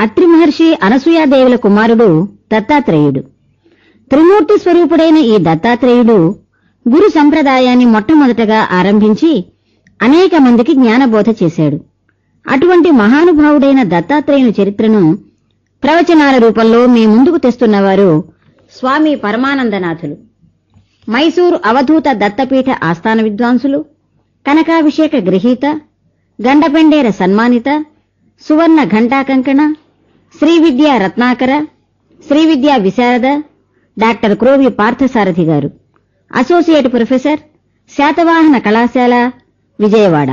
అత్రి మహర్షి అనసూయాదేవుల కుమారుడు దత్తాత్రేయుడు త్రిమూర్తి స్వరూపుడైన ఈ దత్తాత్రేయుడు గురు సంప్రదాయాన్ని మొట్టమొదటగా ఆరంభించి అనేక మందికి జ్ఞానబోధ చేశాడు అటువంటి మహానుభావుడైన దత్తాత్రేయుని చరిత్రను ప్రవచనాల రూపంలో మీ ముందుకు తెస్తున్నవారు స్వామి పరమానందనాథులు మైసూరు అవధూత దత్తపీఠ ఆస్థాన విద్వాంసులు కనకాభిషేక గ్రహీత గండపెండేర సన్మానిత సువర్ణ ఘంటాకంకణ శ్రీ విద్యా రత్నాకర శ్రీ విద్యా విశారద డాక్టర్ క్రోవి పార్థసారథి గారు అసోసియేట్ ప్రొఫెసర్ శాతవాహన కళాశాల విజయవాడ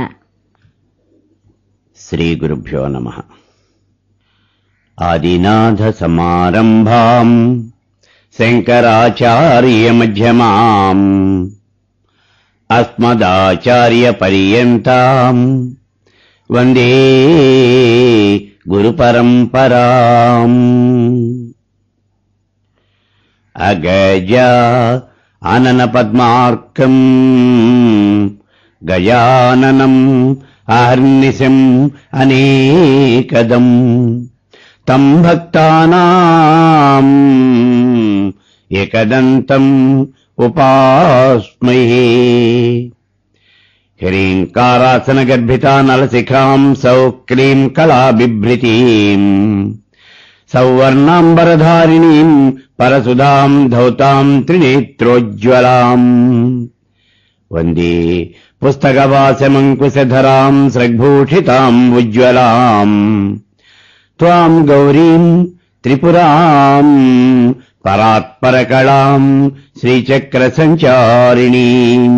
శ్రీగురుభ్యో నమ ఆదినాథ సమారంభాం శంకరాచార్యమధ్యమాం అస్మదాచార్య పర్యంతాం వందే గురు పరంపరాం అగజ అనన పద్మార్కం గజాననం అహర్నిశం అనేకదం తం భక్తానాం ఏకదంతం ఉపాస్మహే హ్రీంకారాసన గర్భితా నలశిఖాం సౌక్లీం కళాబిభృతీం సౌవర్ణాంబరధారిణీం పరసుధాం ధౌతాం త్రినేత్రోజ్వలాం వందే పుస్తకవాసమంకుశధరాం సృగ్భూషితాం ఉజ్వలాం త్వాం గౌరీం త్రిపురాం పరాత్పరకళాం శ్రీచక్ర సంచారిణీం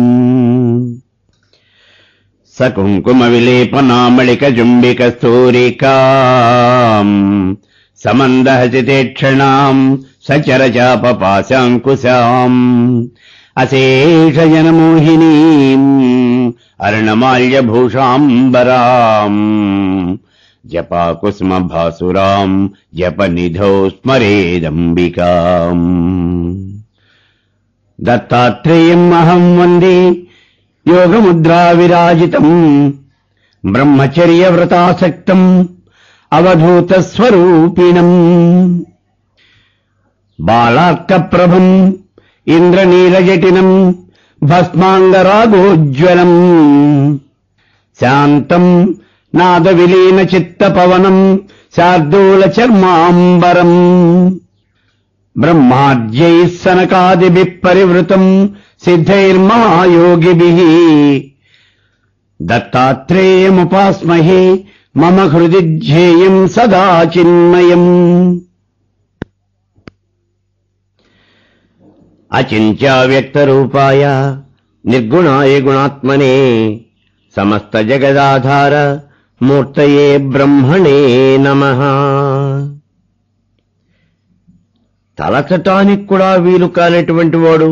సకుంకుమ విలేపనామళిక జుంబిక స్థూరికాం సమందహసితేక్షణాం సచరచాపపాశాంకుశాం అశేషజనమోహినీం అర్ణమాల్యభూషాంబరాం జపాకుస్మభాసురాం జపనిధౌ స్మరేదంబికాం దత్తాత్రేయం అహం వందే యోగముద్రా విరాజితం బ్రహ్మచర్యవ్రతాసక్తం అవధూత స్వరూపిణం బాలార్కప్రభం ఇంద్రనీలజటినం భస్మాంగరాగోజ్వలం శాంతం నాద విలీన చిత్త పవనం శార్దూల చర్మాంబరం బ్రహ్మాద్యై సనకాదిభిః పరివృతం సిద్ధైర్మహాయోగిభిः దత్తాత్రేయముపాస్మహే మమ హృది ధ్యేయం సదా చిన్మయం అచింత్యావ్యక్తరూపాయ నిర్గుణాయ గుణాత్మనే సమస్త జగదాధార మూర్తయే బ్రహ్మణే నమః తలచటానికి కూడా వీలు కానటువంటి వాడు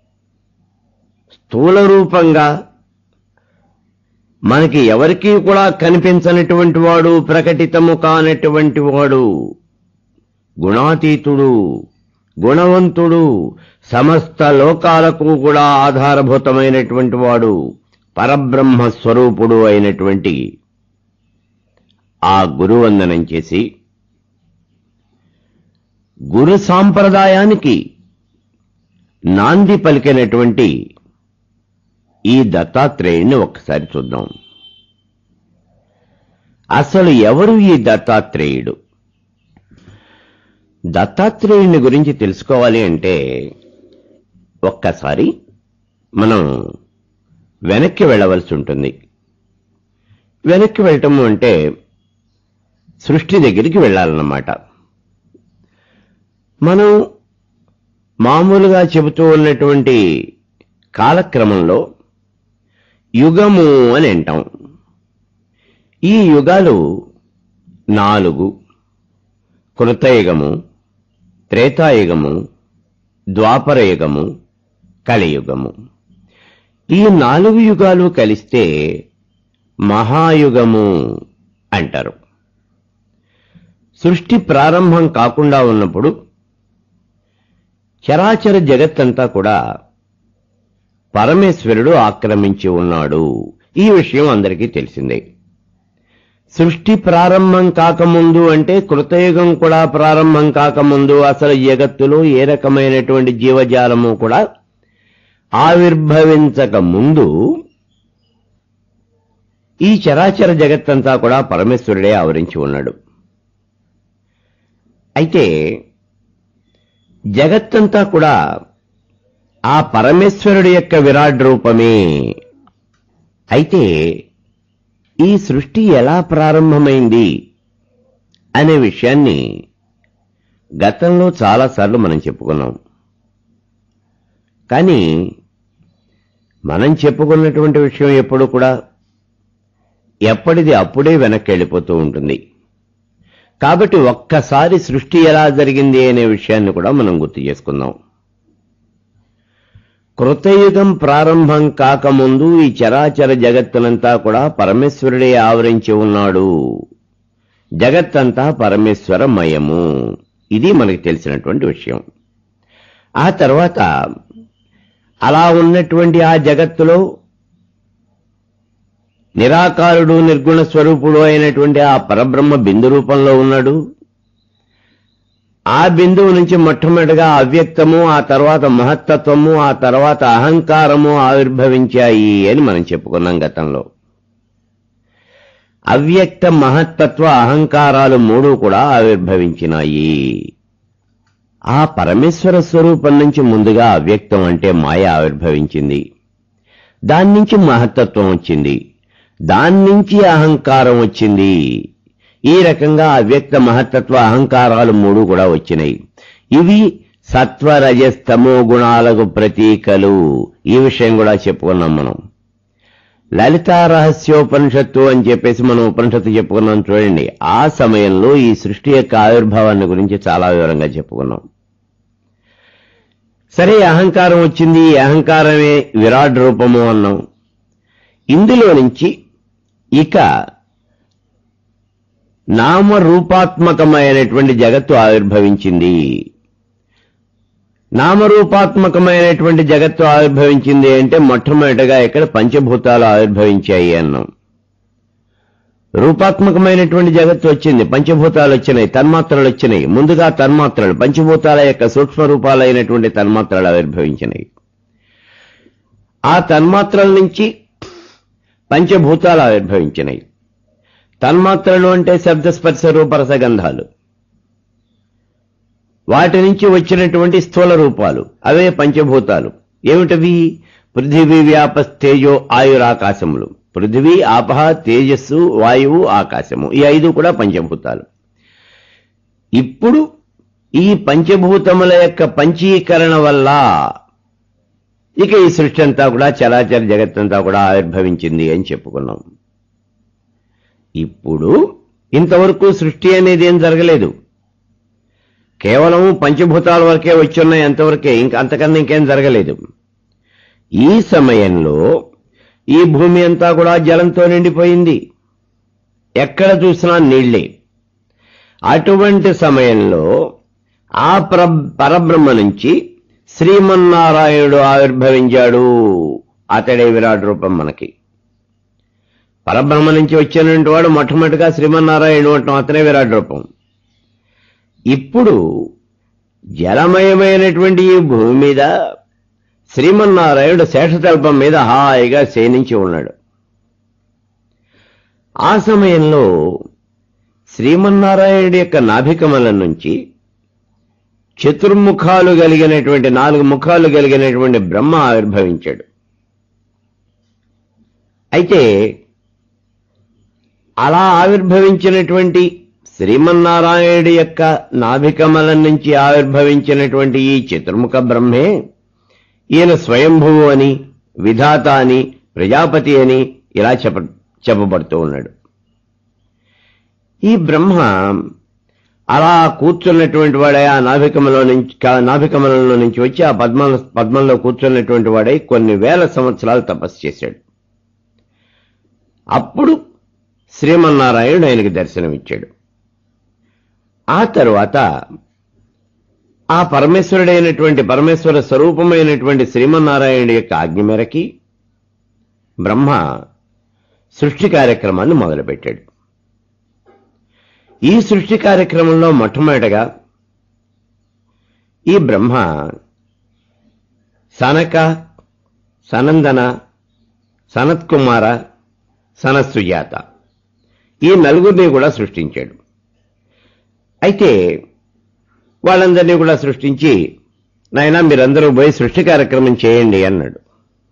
స్థూల రూపంగా మనకి ఎవరికీ కూడా కనిపించనటువంటి వాడు ప్రకటితము కానటువంటి వాడు గుణాతీతుడు గుణవంతుడు సమస్త లోకాలకు కూడా ఆధారభూతమైనటువంటి వాడు పరబ్రహ్మ స్వరూపుడు అయినటువంటి ఆ గురువందనం చేసి గురు సాంప్రదాయానికి నాంది పలికినటువంటి ఈ దత్తాత్రేయుని ఒక్కసారి చూద్దాం అసలు ఎవరు ఈ దత్తాత్రేయుడు దత్తాత్రేయుని గురించి తెలుసుకోవాలి అంటే ఒక్కసారి మనం వెనక్కి వెళ్ళవలసి ఉంటుంది వెనక్కి వెళ్ళటము అంటే సృష్టి దగ్గరికి వెళ్ళాలన్నమాట మనం మామూలుగా చెబుతూ ఉన్నటువంటి కాలక్రమంలో యుగము అని అంటాం ఈ యుగాలు నాలుగు కృతయుగము త్రేతాయుగము ద్వాపరయుగము కలియుగము ఈ నాలుగు యుగాలు కలిస్తే మహాయుగము అంటారు సృష్టి ప్రారంభం కాకుండా ఉన్నప్పుడు చరాచర జగత్తంతా కూడా పరమేశ్వరుడు ఆక్రమించి ఉన్నాడు ఈ విషయం అందరికీ తెలిసిందే సృష్టి ప్రారంభం కాకముందు అంటే కృతయుగం కూడా ప్రారంభం కాకముందు అసలు జగత్తులో ఏ రకమైనటువంటి జీవజాలము కూడా ఆవిర్భవించక ముందు ఈ చరాచర జగత్తంతా కూడా పరమేశ్వరుడే ఆవరించి ఉన్నాడు అయితే జగత్తంతా కూడా ఆ పరమేశ్వరుడి యొక్క విరాట్ రూపమే అయితే ఈ సృష్టి ఎలా ప్రారంభమైంది అనే విషయాన్ని గతంలో చాలాసార్లు మనం చెప్పుకున్నాం కానీ మనం చెప్పుకున్నటువంటి విషయం ఎప్పుడు కూడా ఎప్పటిది అప్పుడే వెనక్కి వెళ్ళిపోతూ ఉంటుంది కాబట్టి ఒక్కసారి సృష్టి ఎలా జరిగింది అనే విషయాన్ని కూడా మనం గుర్తు చేసుకుందాం కృతయుగం ప్రారంభం కాకముందు ఈ చరాచర జగత్తునంతా కూడా పరమేశ్వరుడే ఆవరించి ఉన్నాడు జగత్తంతా పరమేశ్వరమయము ఇది మనకి తెలిసినటువంటి విషయం ఆ తర్వాత అలా ఉన్నటువంటి ఆ జగత్తులో నిరాకారుడు నిర్గుణ స్వరూపుడు అయినటువంటి ఆ పరబ్రహ్మ బిందు రూపంలో ఉన్నాడు ఆ బిందువు నుంచి మొట్టమొదటిగా అవ్యక్తము ఆ తర్వాత మహత్తత్వము ఆ తర్వాత అహంకారము ఆవిర్భవించాయి అని మనం చెప్పుకున్నాం గతంలో అవ్యక్త మహత్తత్వ అహంకారాలు మూడు కూడా ఆవిర్భవించినాయి ఆ పరమేశ్వర స్వరూపం నుంచి ముందుగా అవ్యక్తం అంటే మాయ ఆవిర్భవించింది దాని నుంచి మహత్తత్వం వచ్చింది దాని నుంచి అహంకారం వచ్చింది ఈ రకంగా అవ్యక్త మహత్తత్వ అహంకారాలు మూడు కూడా వచ్చినాయి ఇవి సత్వరజస్తమో గుణాలకు ప్రతీకలు ఈ విషయం కూడా చెప్పుకున్నాం మనం లలితా రహస్యోపనిషత్తు అని చెప్పేసి మనం ఉపనిషత్తు చెప్పుకున్నాం చూడండి ఆ సమయంలో ఈ సృష్టి యొక్క ఆవిర్భావాన్ని గురించి చాలా వివరంగా చెప్పుకున్నాం సరే అహంకారం వచ్చింది ఈ అహంకారమే విరాట్ రూపము అన్నాం ఇందులో నుంచి ఇక నామరూపాత్మకమైనటువంటి జగత్తు ఆవిర్భవించింది నామరూపాత్మకమైనటువంటి జగత్తు ఆవిర్భవించింది అంటే మొట్టమొదటిగా ఇక్కడ పంచభూతాలు ఆవిర్భవించాయి అన్నాం రూపాత్మకమైనటువంటి జగత్తు వచ్చింది పంచభూతాలు వచ్చినాయి తన్మాత్రలు వచ్చినాయి ముందుగా తన్మాత్రలు పంచభూతాల యొక్క సూక్ష్మ రూపాలైనటువంటి తన్మాత్రలు ఆవిర్భవించినాయి ఆ తన్మాత్రల నుంచి పంచభూతాలు ఆవిర్భవించినాయి తన్మాత్రలు అంటే శబ్దస్పర్శ రూపరసగంధాలు వాటి నుంచి వచ్చినటువంటి స్థూల రూపాలు అవే పంచభూతాలు ఏమిటవి పృథివీ వ్యాపస్తేజో ఆయురాకాశములు పృథివీ ఆపహ తేజస్సు వాయువు ఆకాశము ఈ ఐదు కూడా పంచభూతాలు ఇప్పుడు ఈ పంచభూతముల యొక్క పంచీకరణ వల్ల ఇక ఈ సృష్టి అంతా కూడా చరాచర జగత్తంతా కూడా ఆవిర్భవించింది అని చెప్పుకున్నాం ఇప్పుడు ఇంతవరకు సృష్టి అనేది ఏం జరగలేదు కేవలం పంచభూతాల వరకే వచ్చున్నాయి అంతవరకే ఇంక అంతకన్నా ఇంకేం జరగలేదు ఈ సమయంలో ఈ భూమి అంతా కూడా జలంతో నిండిపోయింది ఎక్కడ చూసినా నీళ్లే అటువంటి సమయంలో ఆ ప్ర పరబ్రహ్మ నుంచి శ్రీమన్నారాయణుడు ఆవిర్భవించాడు అతడే విరాట్ రూపం మనకి పరబ్రహ్మ నుంచి వచ్చినటువంటి వాడు మొట్టమొదటిగా శ్రీమన్నారాయణుడు అంటాం అతనే విరాట్ రూపం ఇప్పుడు జలమయమైనటువంటి ఈ భూమి మీద శ్రీమన్నారాయణుడు శేషతల్పం మీద హాయిగా శయనించి ఉన్నాడు ఆ సమయంలో శ్రీమన్నారాయణుడి యొక్క నాభికమలం నుంచి చతుర్ముఖాలు కలిగినటువంటి నాలుగు ముఖాలు కలిగినటువంటి బ్రహ్మ ఆవిర్భవించాడు అయితే అలా ఆవిర్భవించినటువంటి శ్రీమన్నారాయణుడి యొక్క నాభికమలం నుంచి ఆవిర్భవించినటువంటి ఈ చతుర్ముఖ బ్రహ్మే ఈయన స్వయంభువు అని విధాత అని ప్రజాపతి అని ఇలా చెప్ప చెప్పబడుతూ ఉన్నాడు ఈ బ్రహ్మ అలా కూర్చున్నటువంటి వాడై ఆ నాభికమలో నుంచి కా- నాభికమలంలో నుంచి వచ్చి ఆ పద్మ పద్మంలో కూర్చున్నటువంటి వాడై కొన్ని వేల సంవత్సరాలు తపస్సు చేశాడు అప్పుడు శ్రీమన్నారాయణుడు ఆయనకి దర్శనమిచ్చాడు ఆ తరువాత ఆ పరమేశ్వరుడైనటువంటి పరమేశ్వర స్వరూపమైనటువంటి శ్రీమన్నారాయణుడి యొక్క ఆజ్ఞ మేరకి బ్రహ్మ సృష్టి కార్యక్రమాన్ని మొదలుపెట్టాడు ఈ సృష్టి కార్యక్రమంలో మొట్టమొదటగా ఈ బ్రహ్మ సనక సనందన సనత్కుమార సనత్సుజాత ఈ నలుగురిని కూడా సృష్టించాడు అయితే వాళ్ళందరినీ కూడా సృష్టించి నాయనా మీరందరూ పోయి సృష్టి కార్యక్రమం చేయండి అన్నాడు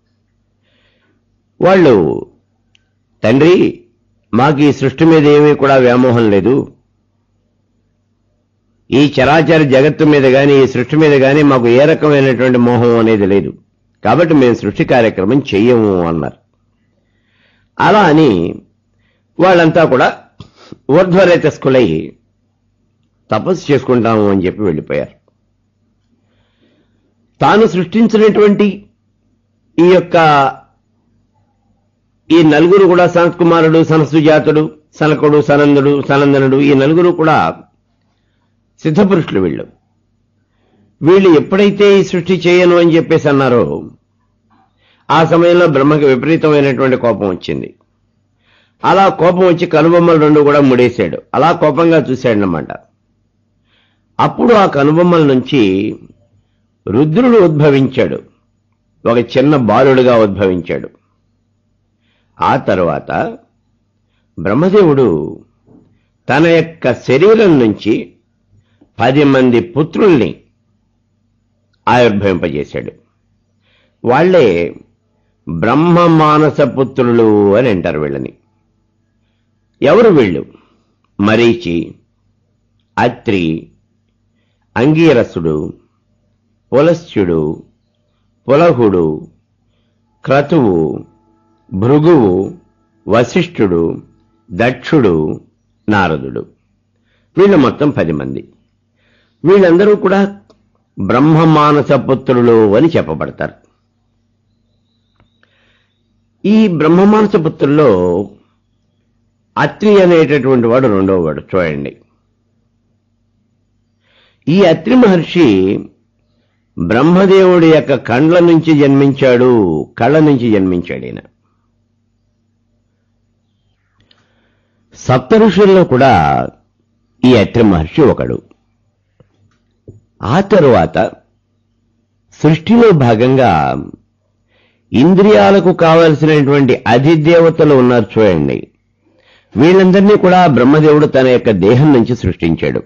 వాళ్ళు తండ్రి మాకు ఈ సృష్టి మీద ఏమీ కూడా వ్యామోహం లేదు ఈ చరాచర జగత్తు మీద గాని ఈ సృష్టి మీద గాని మాకు ఏ రకమైనటువంటి మోహం అనేది లేదు కాబట్టి మేము సృష్టి కార్యక్రమం చెయ్యము అన్నారు అలా అని వాళ్ళంతా కూడా ఊర్ధ్వరేతస్కులై తపస్సు చేసుకుంటాము అని చెప్పి వెళ్ళిపోయారు తాను సృష్టించినటువంటి ఈ యొక్క ఈ నలుగురు కూడా సనత్ కుమారుడు సనసుజాతుడు సనకుడు సనందుడు సనందనుడు ఈ నలుగురు కూడా సిద్ధపురుషులు వీళ్ళు వీళ్ళు ఎప్పుడైతే ఈ సృష్టి చేయను అని చెప్పేసి అన్నారో ఆ సమయంలో బ్రహ్మకి విపరీతమైనటువంటి కోపం వచ్చింది అలా కోపం వచ్చి కనుబొమ్మలు రెండు కూడా ముడేశాడు అలా కోపంగా చూశాడనమాట అప్పుడు ఆ కనుబొమ్మల నుంచి రుద్రుడు ఉద్భవించాడు ఒక చిన్న బాలుడుగా ఉద్భవించాడు ఆ తరువాత బ్రహ్మదేవుడు తన యొక్క శరీరం నుంచి పది మంది పుత్రుల్ని ఆవిర్భవింపజేశాడు వాళ్లే బ్రహ్మ మానస పుత్రులు అని అంటారు వీళ్ళని ఎవరు వీళ్ళు మరీచి అత్రి అంగీరసుడు పులస్త్యుడు పులహుడు క్రతువు భృగువు వశిష్ఠుడు దక్షుడు నారదుడు వీళ్ళు మొత్తం పది మంది వీళ్ళందరూ కూడా బ్రహ్మ మానస పుత్రులు అని చెప్పబడతారు ఈ బ్రహ్మ మానస పుత్రుల్లో అత్రి అనేటటువంటి వాడు రెండవ వాడు చూడండి ఈ అత్రి మహర్షి బ్రహ్మదేవుడి యొక్క కండ్ల నుంచి జన్మించాడు కళ్ళ నుంచి జన్మించాడు ఈయన సప్త ఋషుల్లో కూడా ఈ అత్రి మహర్షి ఒకడు ఆ తరువాత సృష్టిలో భాగంగా ఇంద్రియాలకు కావలసినటువంటి అధిదేవతలు ఉన్నారు చూడండి వీళ్ళందరినీ కూడా బ్రహ్మదేవుడు తన యొక్క దేహం నుంచి సృష్టించాడు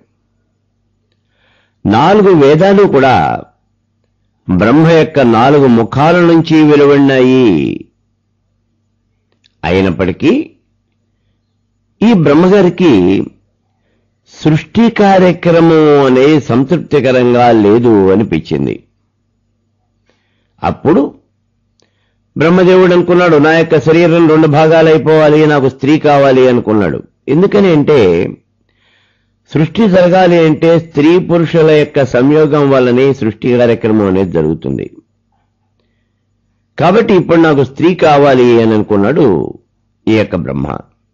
నాలుగు వేదాలు కూడా బ్రహ్మ యొక్క నాలుగు ముఖాల నుంచి వెలువడినాయి అయినప్పటికీ ఈ బ్రహ్మగారికి సృష్టి కార్యక్రమం అనేది సంతృప్తికరంగా లేదు అనిపించింది అప్పుడు బ్రహ్మదేవుడు అనుకున్నాడు నా యొక్క శరీరం రెండు భాగాలైపోవాలి నాకు స్త్రీ కావాలి అనుకున్నాడు ఎందుకని అంటే సృష్టి జరగాలి అంటే స్త్రీ పురుషుల యొక్క సంయోగం వల్లనే సృష్టి కార్యక్రమం అనేది జరుగుతుంది కాబట్టి ఇప్పుడు నాకు స్త్రీ కావాలి అని అనుకున్నాడు ఈ యొక్క బ్రహ్మ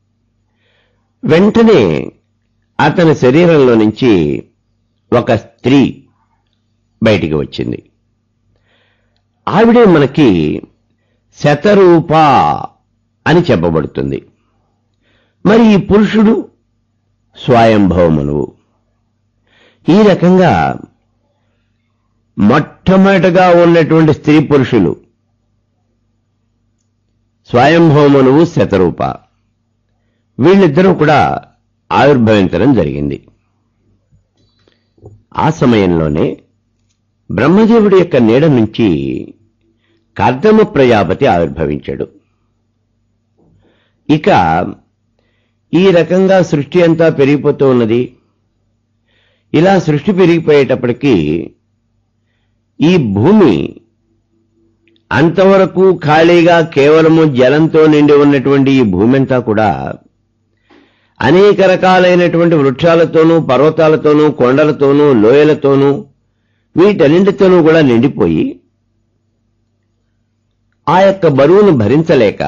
వెంటనే అతని శరీరంలో నుంచి ఒక స్త్రీ బయటికి వచ్చింది ఆవిడే మనకి శతరూప అని చెప్పబడుతుంది మరి ఈ పురుషుడు స్వయంభవమనువు ఈ రకంగా మొట్టమొదటగా ఉన్నటువంటి స్త్రీ పురుషులు స్వయంభవమనువు శతరూప వీళ్ళిద్దరూ కూడా ఆవిర్భవించడం జరిగింది ఆ సమయంలోనే బ్రహ్మదేవుడి యొక్క నీడ నుంచి కర్దమ ప్రజాపతి ఆవిర్భవించాడు ఇక ఈ రకంగా సృష్టి అంతా పెరిగిపోతూ ఉన్నది ఇలా సృష్టి పెరిగిపోయేటప్పటికీ ఈ భూమి అంతవరకు ఖాళీగా కేవలము జలంతో నిండి ఉన్నటువంటి ఈ భూమి అంతా కూడా అనేక రకాలైనటువంటి వృక్షాలతోనూ పర్వతాలతోనూ కొండలతోనూ లోయలతోనూ వీటన్నింటితోనూ కూడా నిండిపోయి ఆ యొక్క బరువును భరించలేక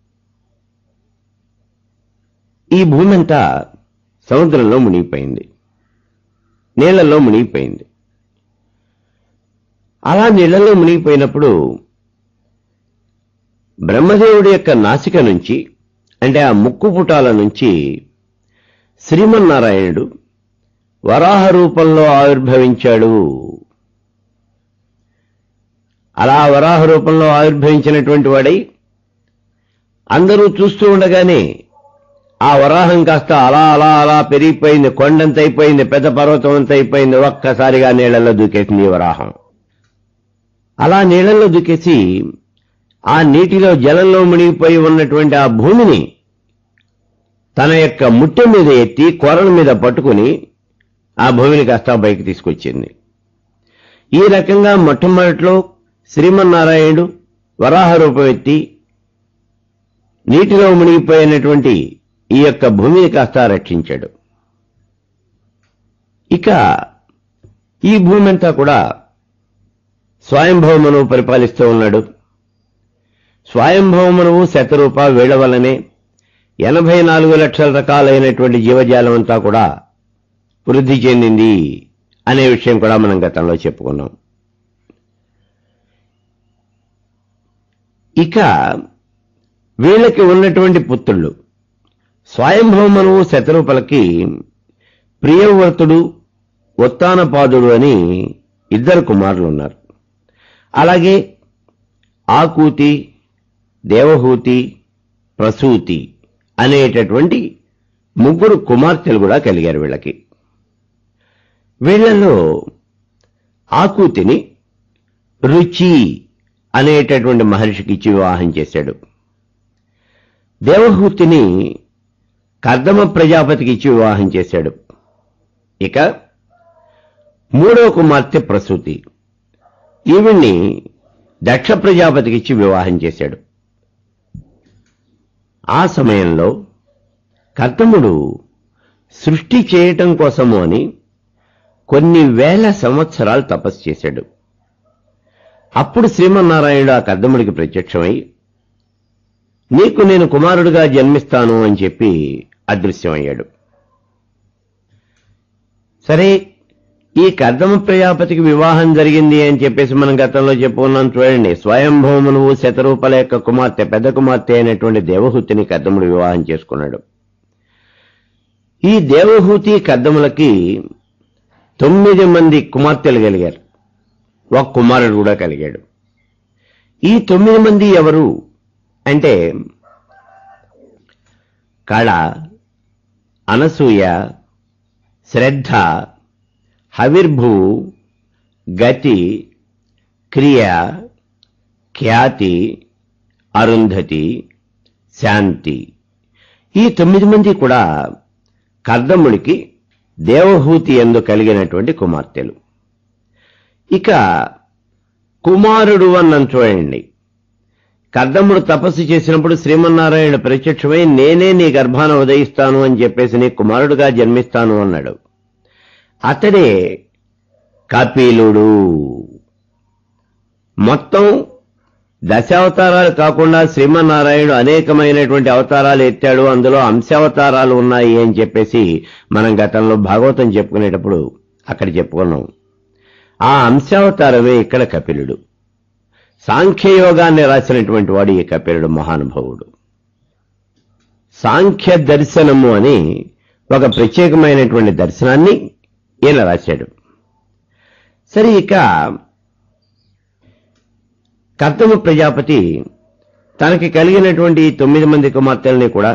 ఈ భూమి అంతా సముద్రంలో మునిగిపోయింది నీళ్లలో మునిగిపోయింది అలా నీళ్లలో మునిగిపోయినప్పుడు బ్రహ్మదేవుడి యొక్క నాసిక నుంచి అంటే ఆ ముక్కు పుటాల నుంచి శ్రీమన్నారాయణుడు వరాహ రూపంలో ఆవిర్భవించాడు అలా వరాహ రూపంలో ఆవిర్భవించినటువంటి వాడై అందరూ చూస్తూ ఉండగానే ఆ వరాహం కాస్త అలా అలా అలా పెరిగిపోయింది కొండంత అయిపోయింది పెద్ద పర్వతం అంత అయిపోయింది ఒక్కసారిగా నీళ్లలో దూకేసింది ఈ వరాహం అలా నీళ్లలో దూకేసి ఆ నీటిలో జలంలో మునిగిపోయి ఉన్నటువంటి ఆ భూమిని తన యొక్క ముట్టె మీద ఎత్తి కొరల మీద పట్టుకుని ఆ భూమిని కాస్త పైకి తీసుకొచ్చింది ఈ రకంగా మొట్టమొదట్లో శ్రీమన్నారాయణుడు వరాహ రూపం ఎత్తి నీటిలో మునిగిపోయినటువంటి ఈ యొక్క భూమిని కాస్త రక్షించాడు ఇక ఈ భూమి అంతా కూడా స్వయంభవమనువు పరిపాలిస్తూ ఉన్నాడు స్వయంభవమనువు శతరూప వీళ్ల వల్లనే ఎనభై నాలుగు లక్షల రకాలైనటువంటి జీవజాలం అంతా కూడా వృద్ధి చెందింది అనే విషయం కూడా మనం గతంలో చెప్పుకున్నాం ఇక వీళ్ళకి ఉన్నటువంటి పుత్రుళ్ళు స్వయంభవమనువు శతరూపలకి ప్రియవ్రతుడు ఉత్తానపాదుడు అని ఇద్దరు కుమారులు ఉన్నారు అలాగే ఆకూతి దేవహూతి ప్రసూతి అనేటటువంటి ముగ్గురు కుమార్తెలు కూడా కలిగారు వీళ్ళకి వీళ్లలో ఆకూతిని రుచి అనేటటువంటి మహర్షికి ఇచ్చి వివాహం చేశాడు దేవహూతిని కర్దమ ప్రజాపతికి ఇచ్చి వివాహం చేశాడు ఇక మూడవ కుమార్తె ప్రసూతి ఈవిడ్ని దక్ష ప్రజాపతికి ఇచ్చి వివాహం చేశాడు ఆ సమయంలో కర్తముడు సృష్టి చేయటం కోసము అని కొన్ని వేల సంవత్సరాలు తపస్సు చేశాడు అప్పుడు శ్రీమన్నారాయణుడు ఆ కర్దముడికి ప్రత్యక్షమై నీకు నేను కుమారుడిగా జన్మిస్తాను అని చెప్పి అదృశ్యమయ్యాడు సరే ఈ కర్దమ ప్రజాపతికి వివాహం జరిగింది అని చెప్పేసి మనం గతంలో చెప్పుకున్నాం చూడండి స్వయంభవమునువు శతరూపల యొక్క కుమార్తె పెద్ద కుమార్తె అయినటువంటి దేవహూతిని కర్దముడు వివాహం చేసుకున్నాడు ఈ దేవహూతి కర్దములకి తొమ్మిది మంది కుమార్తెలు కలిగారు ఒక కుమారుడు కూడా కలిగాడు ఈ తొమ్మిది మంది ఎవరు అంటే కళ అనసూయ శ్రద్ధ హవిర్భు గతి క్రియ ఖ్యాతి అరుంధతి శాంతి ఈ తొమ్మిది మంది కూడా కర్దముడికి దేవహూతి ఎందు కలిగినటువంటి కుమార్తెలు ఇక కుమారుడు అన్నం చూడండి కర్దముడు తపస్సు చేసినప్పుడు శ్రీమన్నారాయణ ప్రత్యక్షమై నేనే నీ గర్భాన ఉదయిస్తాను అని చెప్పేసి నీ కుమారుడుగా జన్మిస్తాను అన్నాడు అతడే కపిలుడు మొత్తం దశావతారాలు కాకుండా శ్రీమన్నారాయణుడు అనేకమైనటువంటి అవతారాలు ఎత్తాడు అందులో అంశావతారాలు ఉన్నాయి అని చెప్పేసి మనం గతంలో భాగవతం చెప్పుకునేటప్పుడు అక్కడ చెప్పుకున్నాం ఆ అంశావతారమే ఇక్కడ కపిలుడు సాంఖ్యయోగాన్ని రాసినటువంటి వాడు ఈ కపిలుడు మహానుభావుడు సాంఖ్య దర్శనము అని ఒక ప్రత్యేకమైనటువంటి దర్శనాన్ని ఈయన రాశాడు సరే ఇక కర్తమ ప్రజాపతి తనకి కలిగినటువంటి ఈ తొమ్మిది మంది కుమార్తెల్ని కూడా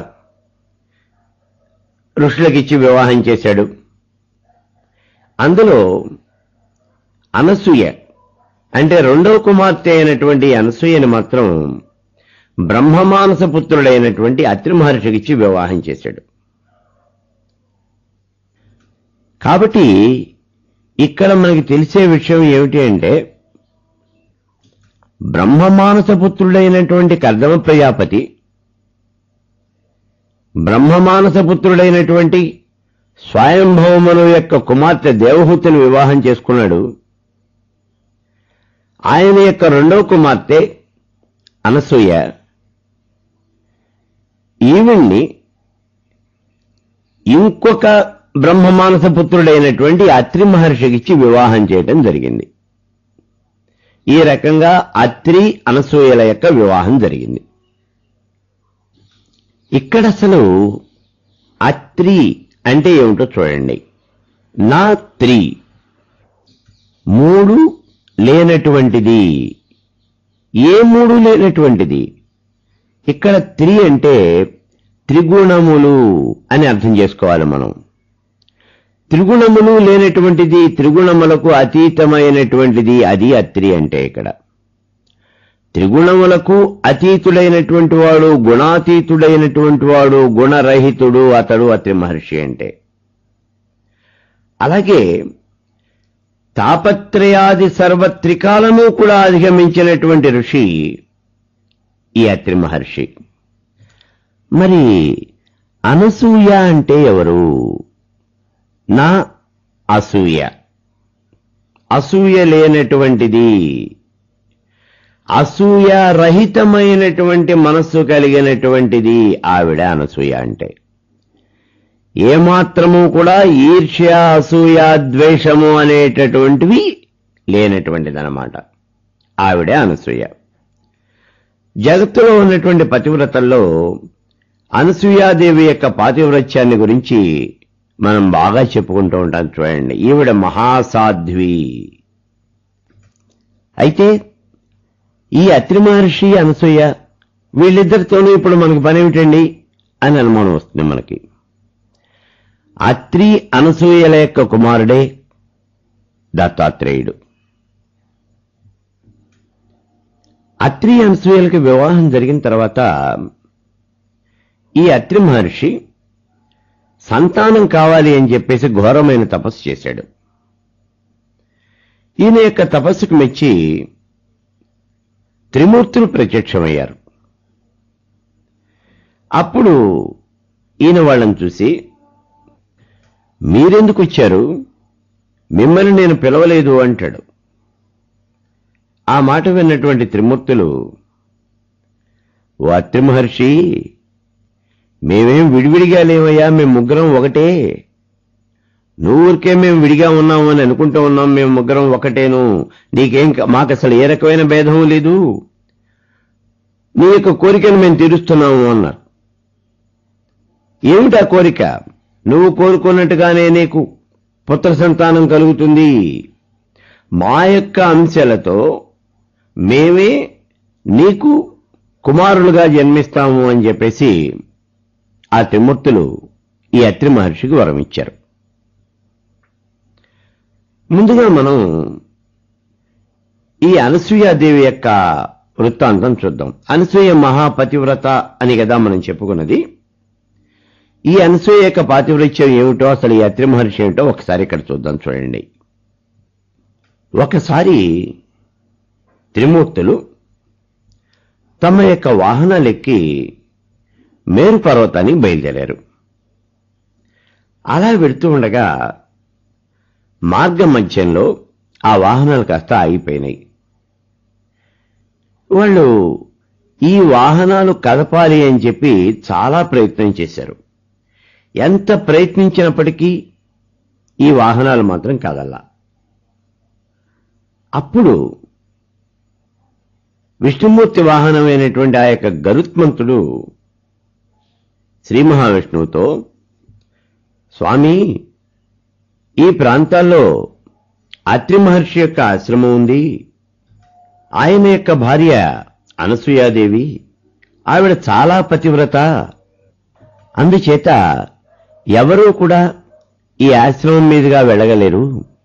ఋషులకిచ్చి వివాహం చేశాడు అందులో అనసూయ అంటే రెండవ కుమార్తె అయినటువంటి అనసూయని మాత్రం బ్రహ్మమానస పుత్రుడైనటువంటి అత్రి మహర్షికిచ్చి వివాహం చేశాడు కాబట్టి ఇక్కడ మనకి తెలిసే విషయం ఏమిటి అంటే బ్రహ్మమానస పుత్రుడైనటువంటి కర్దమ ప్రజాపతి బ్రహ్మమానస పుత్రుడైనటువంటి స్వయంభవమను యొక్క కుమార్తె దేవహూతిని వివాహం చేసుకున్నాడు ఆయన యొక్క రెండవ కుమార్తె అనసూయ ఈవిడ్ని ఇంకొక బ్రహ్మమానస పుత్రుడైనటువంటి అత్రి మహర్షికిచ్చి వివాహం చేయటం జరిగింది ఈ రకంగా అత్రి అనసూయల యొక్క వివాహం జరిగింది ఇక్కడ అసలు అత్రి అంటే ఏమిటో చూడండి నా త్రీ మూడు లేనటువంటిది ఏ మూడు లేనటువంటిది ఇక్కడ త్రి అంటే త్రిగుణములు అని అర్థం చేసుకోవాలి మనం త్రిగుణములు లేనటువంటిది త్రిగుణములకు అతీతమైనటువంటిది అది అత్రి అంటే ఇక్కడ త్రిగుణములకు అతీతుడైనటువంటి వాడు గుణాతీతుడైనటువంటి వాడు గుణరహితుడు అతడు అత్రి మహర్షి అంటే అలాగే తాపత్రయాది సర్వత్రికాలను కూడా అధిగమించినటువంటి ఋషి ఈ అత్రి మహర్షి మరి అనసూయ అంటే ఎవరు నా అసూయ అసూయ లేనటువంటిది అసూయ రహితమైనటువంటి మనస్సు కలిగినటువంటిది ఆవిడ అనసూయ అంటే ఏమాత్రము కూడా ఈర్ష్య అసూయ ద్వేషము అనేటటువంటివి లేనటువంటిదన్నమాట ఆవిడే అనసూయ జగత్తులో ఉన్నటువంటి పతివ్రతల్లో అనసూయాదేవి యొక్క పాతివ్రత్యాన్ని గురించి మనం బాగా చెప్పుకుంటూ ఉంటాం చూడండి ఈవిడ మహాసాధ్వి అయితే ఈ అత్రి మహర్షి అనసూయ వీళ్ళిద్దరితోనూ ఇప్పుడు మనకి పని ఏమిటండి అని అనుమానం వస్తుంది మనకి అత్రి అనసూయల యొక్క కుమారుడే దత్తాత్రేయుడు అత్రి అనసూయలకి వివాహం జరిగిన తర్వాత ఈ అత్రి మహర్షి సంతానం కావాలి అని చెప్పేసి ఘోరమైన తపస్సు చేశాడు ఈయన యొక్క తపస్సుకు మెచ్చి త్రిమూర్తులు ప్రత్యక్షమయ్యారు అప్పుడు ఈయన వాళ్ళని చూసి మీరెందుకు వచ్చారు మిమ్మల్ని నేను పిలవలేదు అంటాడు ఆ మాట విన్నటువంటి త్రిమూర్తులు ఓ అత్రి మహర్షి మేమేం విడివిడిగా లేవయ్యా మేము ముగ్గురం ఒకటే నువ్వు ఊరికే మేము విడిగా ఉన్నాము అని అనుకుంటూ ఉన్నాం మేము ముగ్గురం ఒకటేను నీకేం క- మాకు అసలు ఏ రకమైన భేదం లేదు నీ యొక్క కోరికను మేము తీరుస్తున్నాము అన్నారు ఏమిటా కోరిక నువ్వు కోరుకున్నట్టుగానే నీకు పుత్ర సంతానం కలుగుతుంది మా యొక్క అంశాలతో మేమే నీకు కుమారులుగా జన్మిస్తాము అని చెప్పేసి ఆ త్రిమూర్తులు ఈ అత్రి మహర్షికి వరం ఇచ్చారు ముందుగా మనం ఈ అనసూయాదేవి యొక్క వృత్తాంతం చూద్దాం అనసూయ మహాపతివ్రత అని కదా మనం చెప్పుకున్నది ఈ అనసూయ యొక్క పాతివ్రత్యం ఏమిటో అసలు ఈ అత్రి మహర్షి ఏమిటో ఒకసారి ఇక్కడ చూద్దాం చూడండి ఒకసారి త్రిమూర్తులు తమ యొక్క వాహనాలెక్కి మేరు పర్వతానికి బయలుదేరారు అలా వెడుతూ ఉండగా మార్గం మధ్యంలో ఆ వాహనాలు కాస్త ఆగిపోయినాయి వాళ్ళు ఈ వాహనాలు కదపాలి అని చెప్పి చాలా ప్రయత్నం చేశారు ఎంత ప్రయత్నించినప్పటికీ ఈ వాహనాలు మాత్రం కదల్లా అప్పుడు విష్ణుమూర్తి వాహనమైనటువంటి ఆ యొక్క గరుత్మంతుడు శ్రీ మహావిష్ణువుతో స్వామి ఈ ప్రాంతాల్లో అత్రి మహర్షి యొక్క ఆశ్రమం ఉంది ఆయన యొక్క భార్య అనసూయాదేవి ఆవిడ చాలా పతివ్రత అందుచేత ఎవరూ కూడా ఈ ఆశ్రమం మీదుగా వెళ్ళగలేరు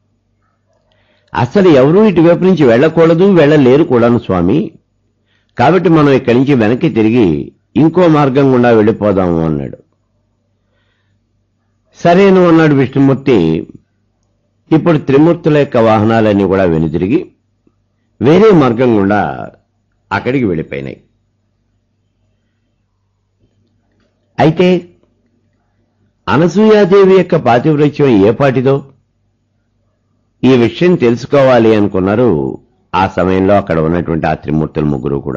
అసలు ఎవరూ ఇటువైపు నుంచి వెళ్ళకూడదు వెళ్ళలేరు కూడాను స్వామి కాబట్టి మనం ఇక్కడి నుంచి వెనక్కి తిరిగి ఇంకో మార్గం గుండా వెళ్ళిపోదాము అన్నాడు సరేను అన్నాడు విష్ణుమూర్తి ఇప్పుడు త్రిమూర్తుల యొక్క వాహనాలన్నీ కూడా వెనుదిరిగి వేరే మార్గం గుండా అక్కడికి వెళ్ళిపోయినాయి అయితే అనసూయాదేవి యొక్క పాతివ్రత్యం ఏ పాటిదో ఈ విషయం తెలుసుకోవాలి అనుకున్నారు ఆ సమయంలో అక్కడ ఉన్నటువంటి ఆ త్రిమూర్తుల ముగ్గురు కూడా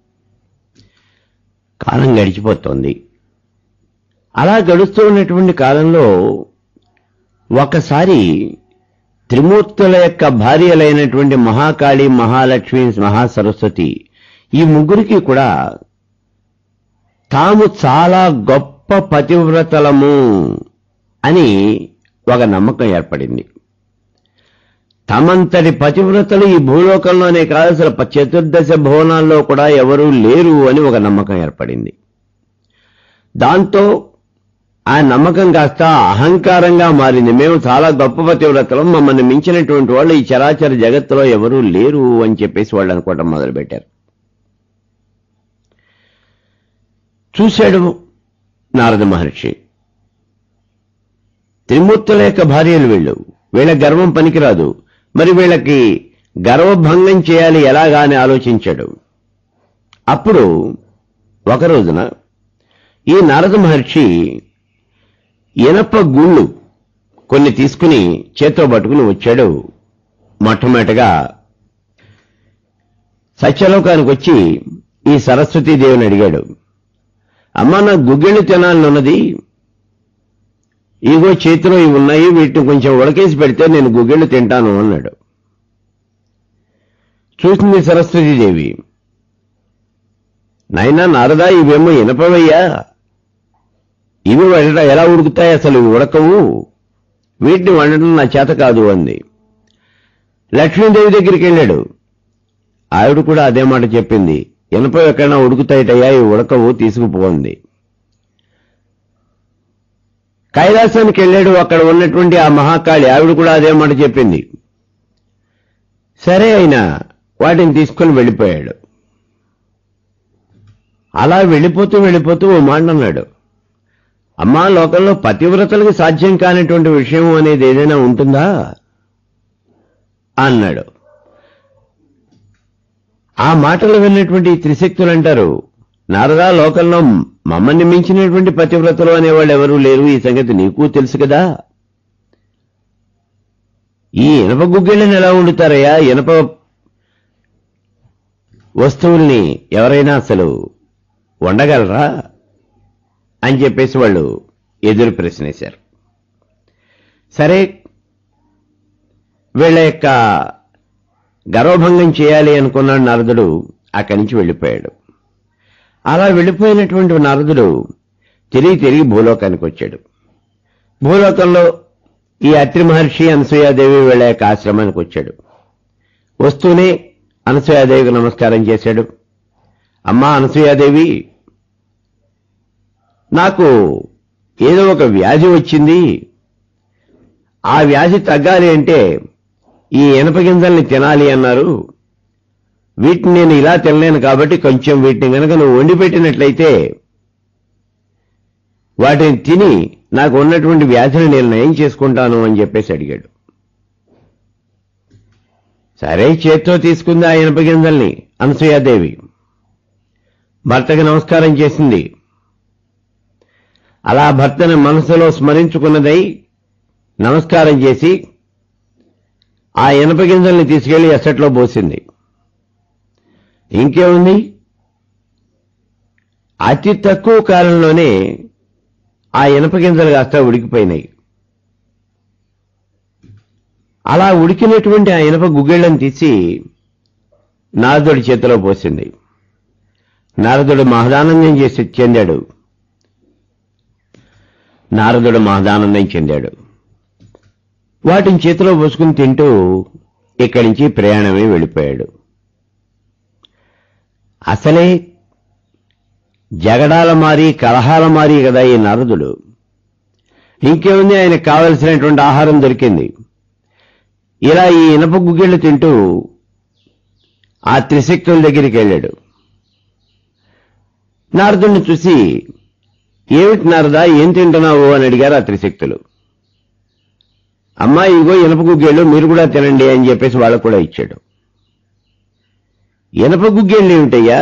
కాలం గడిచిపోతోంది అలా గడుస్తూ ఉన్నటువంటి కాలంలో ఒకసారి త్రిమూర్తుల యొక్క భార్యలైనటువంటి మహాకాళి మహాలక్ష్మి మహాసరస్వతి ఈ ముగ్గురికి కూడా తాము చాలా గొప్ప పతివ్రతలము అని ఒక నమ్మకం ఏర్పడింది తమంతటి పతివ్రతలు ఈ భూలోకంలోనే కాదు అసలు ప- చతుర్దశ భువనాల్లో కూడా ఎవరూ లేరు అని ఒక నమ్మకం ఏర్పడింది దాంతో ఆ నమ్మకం కాస్త అహంకారంగా మారింది మేము చాలా గొప్ప పతివ్రతలం మమ్మల్ని మించినటువంటి వాళ్ళు ఈ చరాచర జగత్తులో ఎవరూ లేరు అని చెప్పేసి వాళ్ళు అనుకోవటం మొదలుపెట్టారు చూశాడు నారద మహర్షి త్రిమూర్తుల యొక్క భార్యలు వీళ్ళు వీళ్ళ గర్వం పనికిరాదు మరి వీళ్ళకి గర్వభంగం చేయాలి ఎలాగా అని ఆలోచించాడు అప్పుడు ఒక రోజున ఈ నారద మహర్షి ఇనప గుళ్ళు కొన్ని తీసుకుని చేత్తో పట్టుకుని వచ్చాడు మొట్టమొదటిగా సత్యలోకానికి వచ్చి ఈ సరస్వతీదేవిని అడిగాడు అమ్మ నా గుగ్గిళ్ళు తినాలని ఉన్నది ఇగో చేతిలో ఇవి ఉన్నాయి వీటిని కొంచెం ఉడకేసి పెడితే నేను గుగ్గిళ్ళు తింటాను అన్నాడు చూసింది సరస్వతీదేవి నాయనా నారదా ఇవేమో ఇనపవయ్యా ఇవి వండట ఎలా ఉడుకుతాయి అసలు ఇవి ఉడకవు వీటిని వండటం నా చేత కాదు అంది లక్ష్మీదేవి దగ్గరికి వెళ్ళాడు ఆవిడ కూడా అదే మాట చెప్పింది ఇనప ఎక్కడైనా ఉడుకుతాయిటయ్యా ఇవి ఉడకవు తీసుకుపోంది కైలాసానికి వెళ్ళాడు అక్కడ ఉన్నటువంటి ఆ మహాకాళి ఆవిడ కూడా అదే మాట చెప్పింది సరే అయినా వాటిని తీసుకొని వెళ్ళిపోయాడు అలా వెళ్ళిపోతూ వెళ్ళిపోతూ ఓ మాట అన్నాడు అమ్మా లోకంలో పతివ్రతలకు సాధ్యం కానిటువంటి విషయం అనేది ఏదైనా ఉంటుందా అన్నాడు ఆ మాటలు విన్నటువంటి ఈ త్రిశక్తులు అంటారు నారదా లోకంలో మమ్మల్ని మించినటువంటి పతివ్రతలు అనేవాళ్ళు ఎవరూ లేరు ఈ సంగతి నీకు తెలుసు కదా ఈ ఇనప గుగ్గిళ్ళని ఎలా వండుతారయ్యా ఇనప వస్తువుల్ని ఎవరైనా అసలు వండగలరా అని చెప్పేసి వాళ్ళు ఎదురు ప్రశ్నేశారు సరే వీళ్ళ యొక్క గర్వభంగం చేయాలి అనుకున్నాడు నారదుడు అక్కడి నుంచి వెళ్ళిపోయాడు అలా వెళ్ళిపోయినటువంటి నారదుడు తిరిగి తిరిగి భూలోకానికి వచ్చాడు భూలోకంలో ఈ అత్రి మహర్షి అనసూయాదేవి వీళ్ళ యొక్క ఆశ్రమానికి వచ్చాడు వస్తూనే అనసూయాదేవికి నమస్కారం చేశాడు అమ్మా అనసూయాదేవి నాకు ఏదో ఒక వ్యాధి వచ్చింది ఆ వ్యాధి తగ్గాలి అంటే ఈ ఇనప గింజల్ని తినాలి అన్నారు వీటిని నేను ఇలా తినలేను కాబట్టి కొంచెం వీటిని గనక నువ్వు వండి పెట్టినట్లయితే వాటిని తిని నాకు ఉన్నటువంటి వ్యాధిని నేను నయం చేసుకుంటాను అని చెప్పేసి అడిగాడు సరే చేత్తో తీసుకుంది ఆ ఇనప గింజల్ని అనసూయాదేవి భర్తకి నమస్కారం చేసింది అలా భర్తని మనసులో స్మరించుకున్నదై నమస్కారం చేసి ఆ ఇనప గింజల్ని తీసుకెళ్లి ఎసట్లో పోసింది ఇంకేముంది అతి తక్కువ కాలంలోనే ఆ ఇనప గింజలు కాస్త ఉడికిపోయినాయి అలా ఉడికినటువంటి ఆ ఇనప గుగ్గిళ్ళని తీసి నారదుడి చేతిలో పోసింది నారదుడు మహదానందం చేసి చెందాడు నారదుడు మహదానందం చెందాడు వాటిని చేతిలో పోసుకుని తింటూ ఇక్కడి నుంచి ప్రయాణమే వెళ్ళిపోయాడు అసలే జగడాల మారి కలహాల మారి కదా ఈ నారదుడు ఇంకేముంది ఆయనకు కావలసినటువంటి ఆహారం దొరికింది ఇలా ఈ ఇనప గుగ్గిళ్ళు తింటూ ఆ త్రిశక్తుల దగ్గరికి వెళ్ళాడు నారదుడిని చూసి ఏమిటి నారదా ఏం తింటున్నావు అని అడిగారు ఆ త్రిశక్తులు అమ్మా ఇగో ఇనప గుగ్గిళ్ళు మీరు కూడా తినండి అని చెప్పేసి వాళ్ళకు కూడా ఇచ్చాడు ఇనప గుగ్గిళ్ళు ఏమిటయ్యా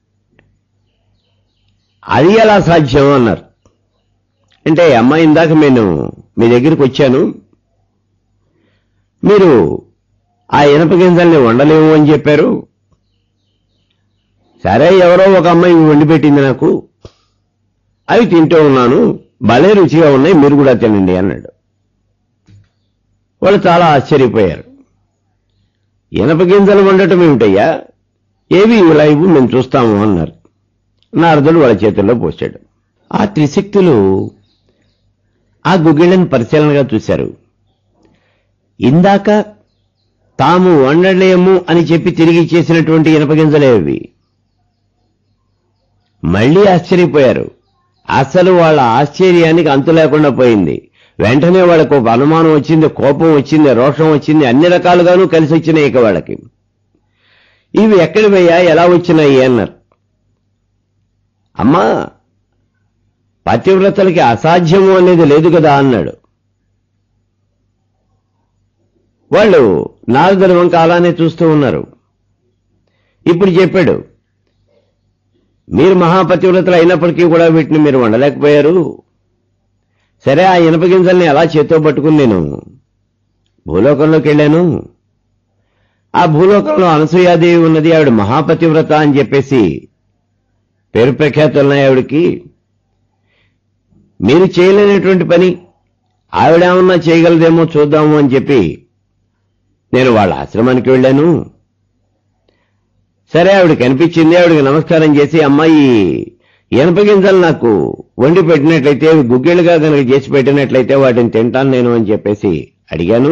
అది ఎలా సాధ్యం అన్నారు అంటే అమ్మా ఇందాక నేను మీ దగ్గరికి వచ్చాను మీరు ఆ ఇనప గింజల్ని వండలేము అని చెప్పారు సరే ఎవరో ఒక అమ్మాయి వండి పెట్టింది నాకు అవి తింటూ ఉన్నాను భలే రుచిగా ఉన్నాయి మీరు కూడా తినండి అన్నాడు వాళ్ళు చాలా ఆశ్చర్యపోయారు ఇనప గింజలు వండటం ఏమిటయ్యా ఏవి ఇలా ఇవ్వు మేము చూస్తాము అన్నారు నారదుడు వాళ్ళ చేతుల్లో పోసాడు ఆ త్రిశక్తులు ఆ గుగ్గిళ్ళని పరిశీలనగా చూశారు ఇందాక తాము వండలేము అని చెప్పి తిరిగి చేసినటువంటి ఇనపగింజలే అవి మళ్ళీ ఆశ్చర్యపోయారు అసలు వాళ్ళ ఆశ్చర్యానికి అంతు లేకుండా పోయింది వెంటనే వాళ్ళకు ఒక అనుమానం వచ్చింది కోపం వచ్చింది రోషం వచ్చింది అన్ని రకాలుగానూ కలిసి వచ్చినాయి ఇక వాళ్ళకి ఇవి ఎక్కడి పోయా ఎలా వచ్చినాయి అన్నారు అమ్మా పతివ్రతలకి అసాధ్యము అనేది లేదు కదా అన్నాడు వాళ్ళు నారదుల వంక అలానే చూస్తూ ఉన్నారు ఇప్పుడు చెప్పాడు మీరు మహాపతివ్రతలు అయినప్పటికీ కూడా వీటిని మీరు వండలేకపోయారు సరే ఆ ఇనపగింజల్ని ఎలా చేత్తో పట్టుకుని నేను భూలోకంలోకి వెళ్ళాను ఆ భూలోకంలో అనసూయాదేవి ఉన్నది ఆవిడ మహాపతివ్రత అని చెప్పేసి పేరు ప్రఖ్యాతులున్నాయి ఆవిడకి మీరు చేయలేనటువంటి పని ఆవిడేమన్నా చేయగలదేమో చూద్దాము అని చెప్పి నేను వాళ్ళ ఆశ్రమానికి వెళ్ళాను సరే ఆవిడ కనిపించింది ఆవిడకి నమస్కారం చేసి అమ్మాయి ఎనపగింజలు నాకు వండి పెట్టినట్లయితే అవి గుగ్గిళ్ళుగా కనుక చేసి పెట్టినట్లయితే వాటిని తింటాను నేను అని చెప్పేసి అడిగాను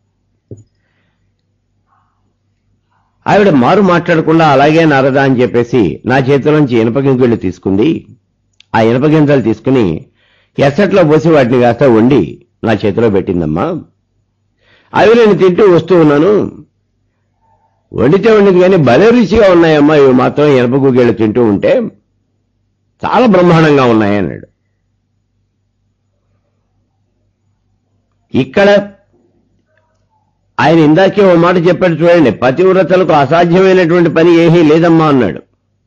ఆవిడ మారు మాట్లాడకుండా అలాగే నారదా అని చెప్పేసి నా చేతిలోంచి ఇనప గింజలు తీసుకుంది ఆ ఇనప గింజలు తీసుకుని ఎసట్లో పోసి వాటిని కాస్త వండి నా చేతిలో పెట్టిందమ్మా అవి నేను తింటూ వస్తూ ఉన్నాను వండితే వండింది కానీ భలే రుచిగా ఉన్నాయమ్మా ఇవి మాత్రం ఇనప గుగ్గిళ్ళు తింటూ ఉంటే చాలా బ్రహ్మాండంగా ఉన్నాయి అన్నాడు ఇక్కడ ఆయన ఇందాకే ఓ మాట చెప్పాడు చూడండి పతివ్రతలకు అసాధ్యమైనటువంటి పని ఏమీ లేదమ్మా అన్నాడు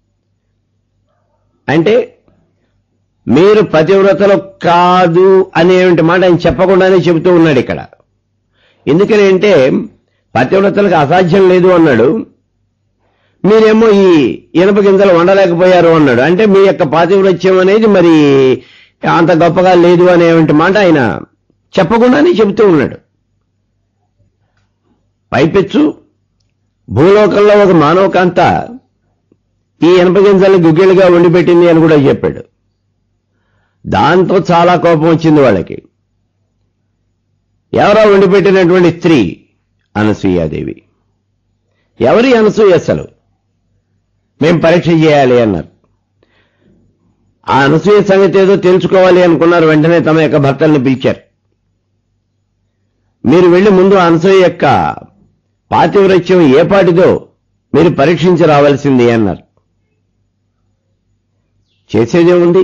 అంటే మీరు పతివ్రతలు కాదు అనేటువంటి మాట ఆయన చెప్పకుండానే చెబుతూ ఉన్నాడు ఇక్కడ ఎందుకని అంటే పతివ్రతలకు అసాధ్యం లేదు అన్నాడు మీరేమో ఈ ఇనప గింజలు వండలేకపోయారు అన్నాడు అంటే మీ యొక్క పాతివ్రత్యం అనేది మరి అంత గొప్పగా లేదు అనేటువంటి మాట ఆయన చెప్పకుండానే చెబుతూ ఉన్నాడు పైపెచ్చు భూలోకంలో ఒక మానవకాంత ఈ ఇనప గింజల్ని గుగ్గిళ్ళుగా వండిపెట్టింది అని కూడా చెప్పాడు దాంతో చాలా కోపం వచ్చింది వాళ్ళకి ఎవరో వండిపెట్టినటువంటి స్త్రీ అనసూయాదేవి ఎవరి అనసూయ అసలు మేం పరీక్ష చేయాలి అన్నారు ఆ అనసూయ సంగతి ఏదో తెలుసుకోవాలి అనుకున్నారు వెంటనే తమ యొక్క భర్తల్ని పిలిచారు మీరు వెళ్లి ముందు అనసూయ యొక్క పాతివ్రత్యం ఏ పాటిదో మీరు పరీక్షించి రావాల్సింది అన్నారు చేసేదేముంది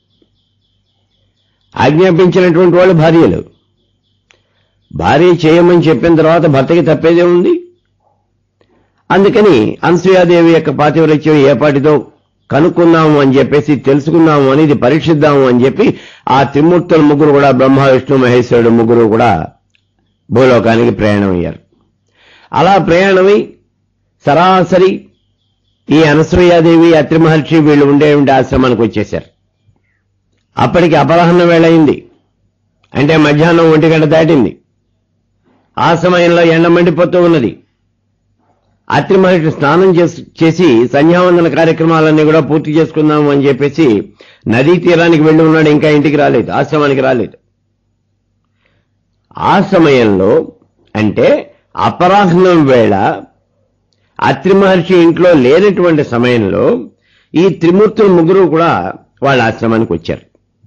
ఆజ్ఞాపించినటువంటి వాళ్ళు భార్యలు భార్య చేయమని చెప్పిన తర్వాత భర్తకి తప్పేదేముంది అందుకని అనసూయాదేవి యొక్క పాతివ్రత్యం ఏ పాటితో కనుక్కుందాము అని చెప్పేసి తెలుసుకుందాము అనేది పరీక్షిద్దాము అని చెప్పి ఆ త్రిమూర్తుల ముగ్గురు కూడా బ్రహ్మ విష్ణు మహేశ్వరుడు ముగ్గురు కూడా భూలోకానికి ప్రయాణం అయ్యారు అలా ప్రయాణమై సరాసరి ఈ అనసూయాదేవి అత్రి మహర్షి వీళ్ళు ఉండే ఉండే ఆశ్రమానికి వచ్చేశారు అప్పటికి అపరాహ్న వేళయింది అంటే మధ్యాహ్నం ఒంటి గంట దాటింది ఆ సమయంలో ఎండ మండిపోతూ ఉన్నది అత్రి మహర్షి స్నానం చేసి- చేసి సంధ్యావందన కార్యక్రమాలన్నీ కూడా పూర్తి చేసుకుందాము అని చెప్పేసి నదీ తీరానికి వెళ్ళి ఉన్నాడు ఇంకా ఇంటికి రాలేదు ఆశ్రమానికి రాలేదు ఆ సమయంలో అంటే అపరాహ్నం వేళ అత్రి మహర్షి ఇంట్లో లేనటువంటి సమయంలో ఈ త్రిమూర్తులు ముగ్గురు కూడా వాళ్ళ ఆశ్రమానికి వచ్చారు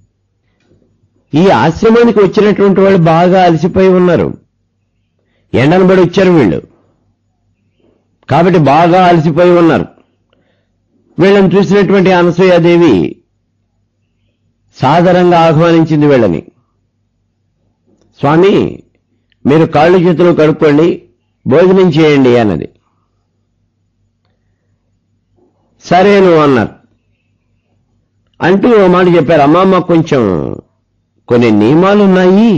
ఈ ఆశ్రమానికి వచ్చినటువంటి వాళ్ళు బాగా అలసిపోయి ఉన్నారు ఎండనబడి వచ్చారు వీళ్ళు కాబట్టి బాగా అలసిపోయి ఉన్నారు వీళ్ళని చూసినటువంటి అనసూయాదేవి సాదరంగా ఆహ్వానించింది వీళ్ళని స్వామి మీరు కాళ్ళు చేతులు కడుక్కోండి భోజనం చేయండి అన్నది సరేను అన్నారు అంటూ ఓ మాట చెప్పారు అమ్మమ్మ కొంచెం కొన్ని నియమాలు ఉన్నాయి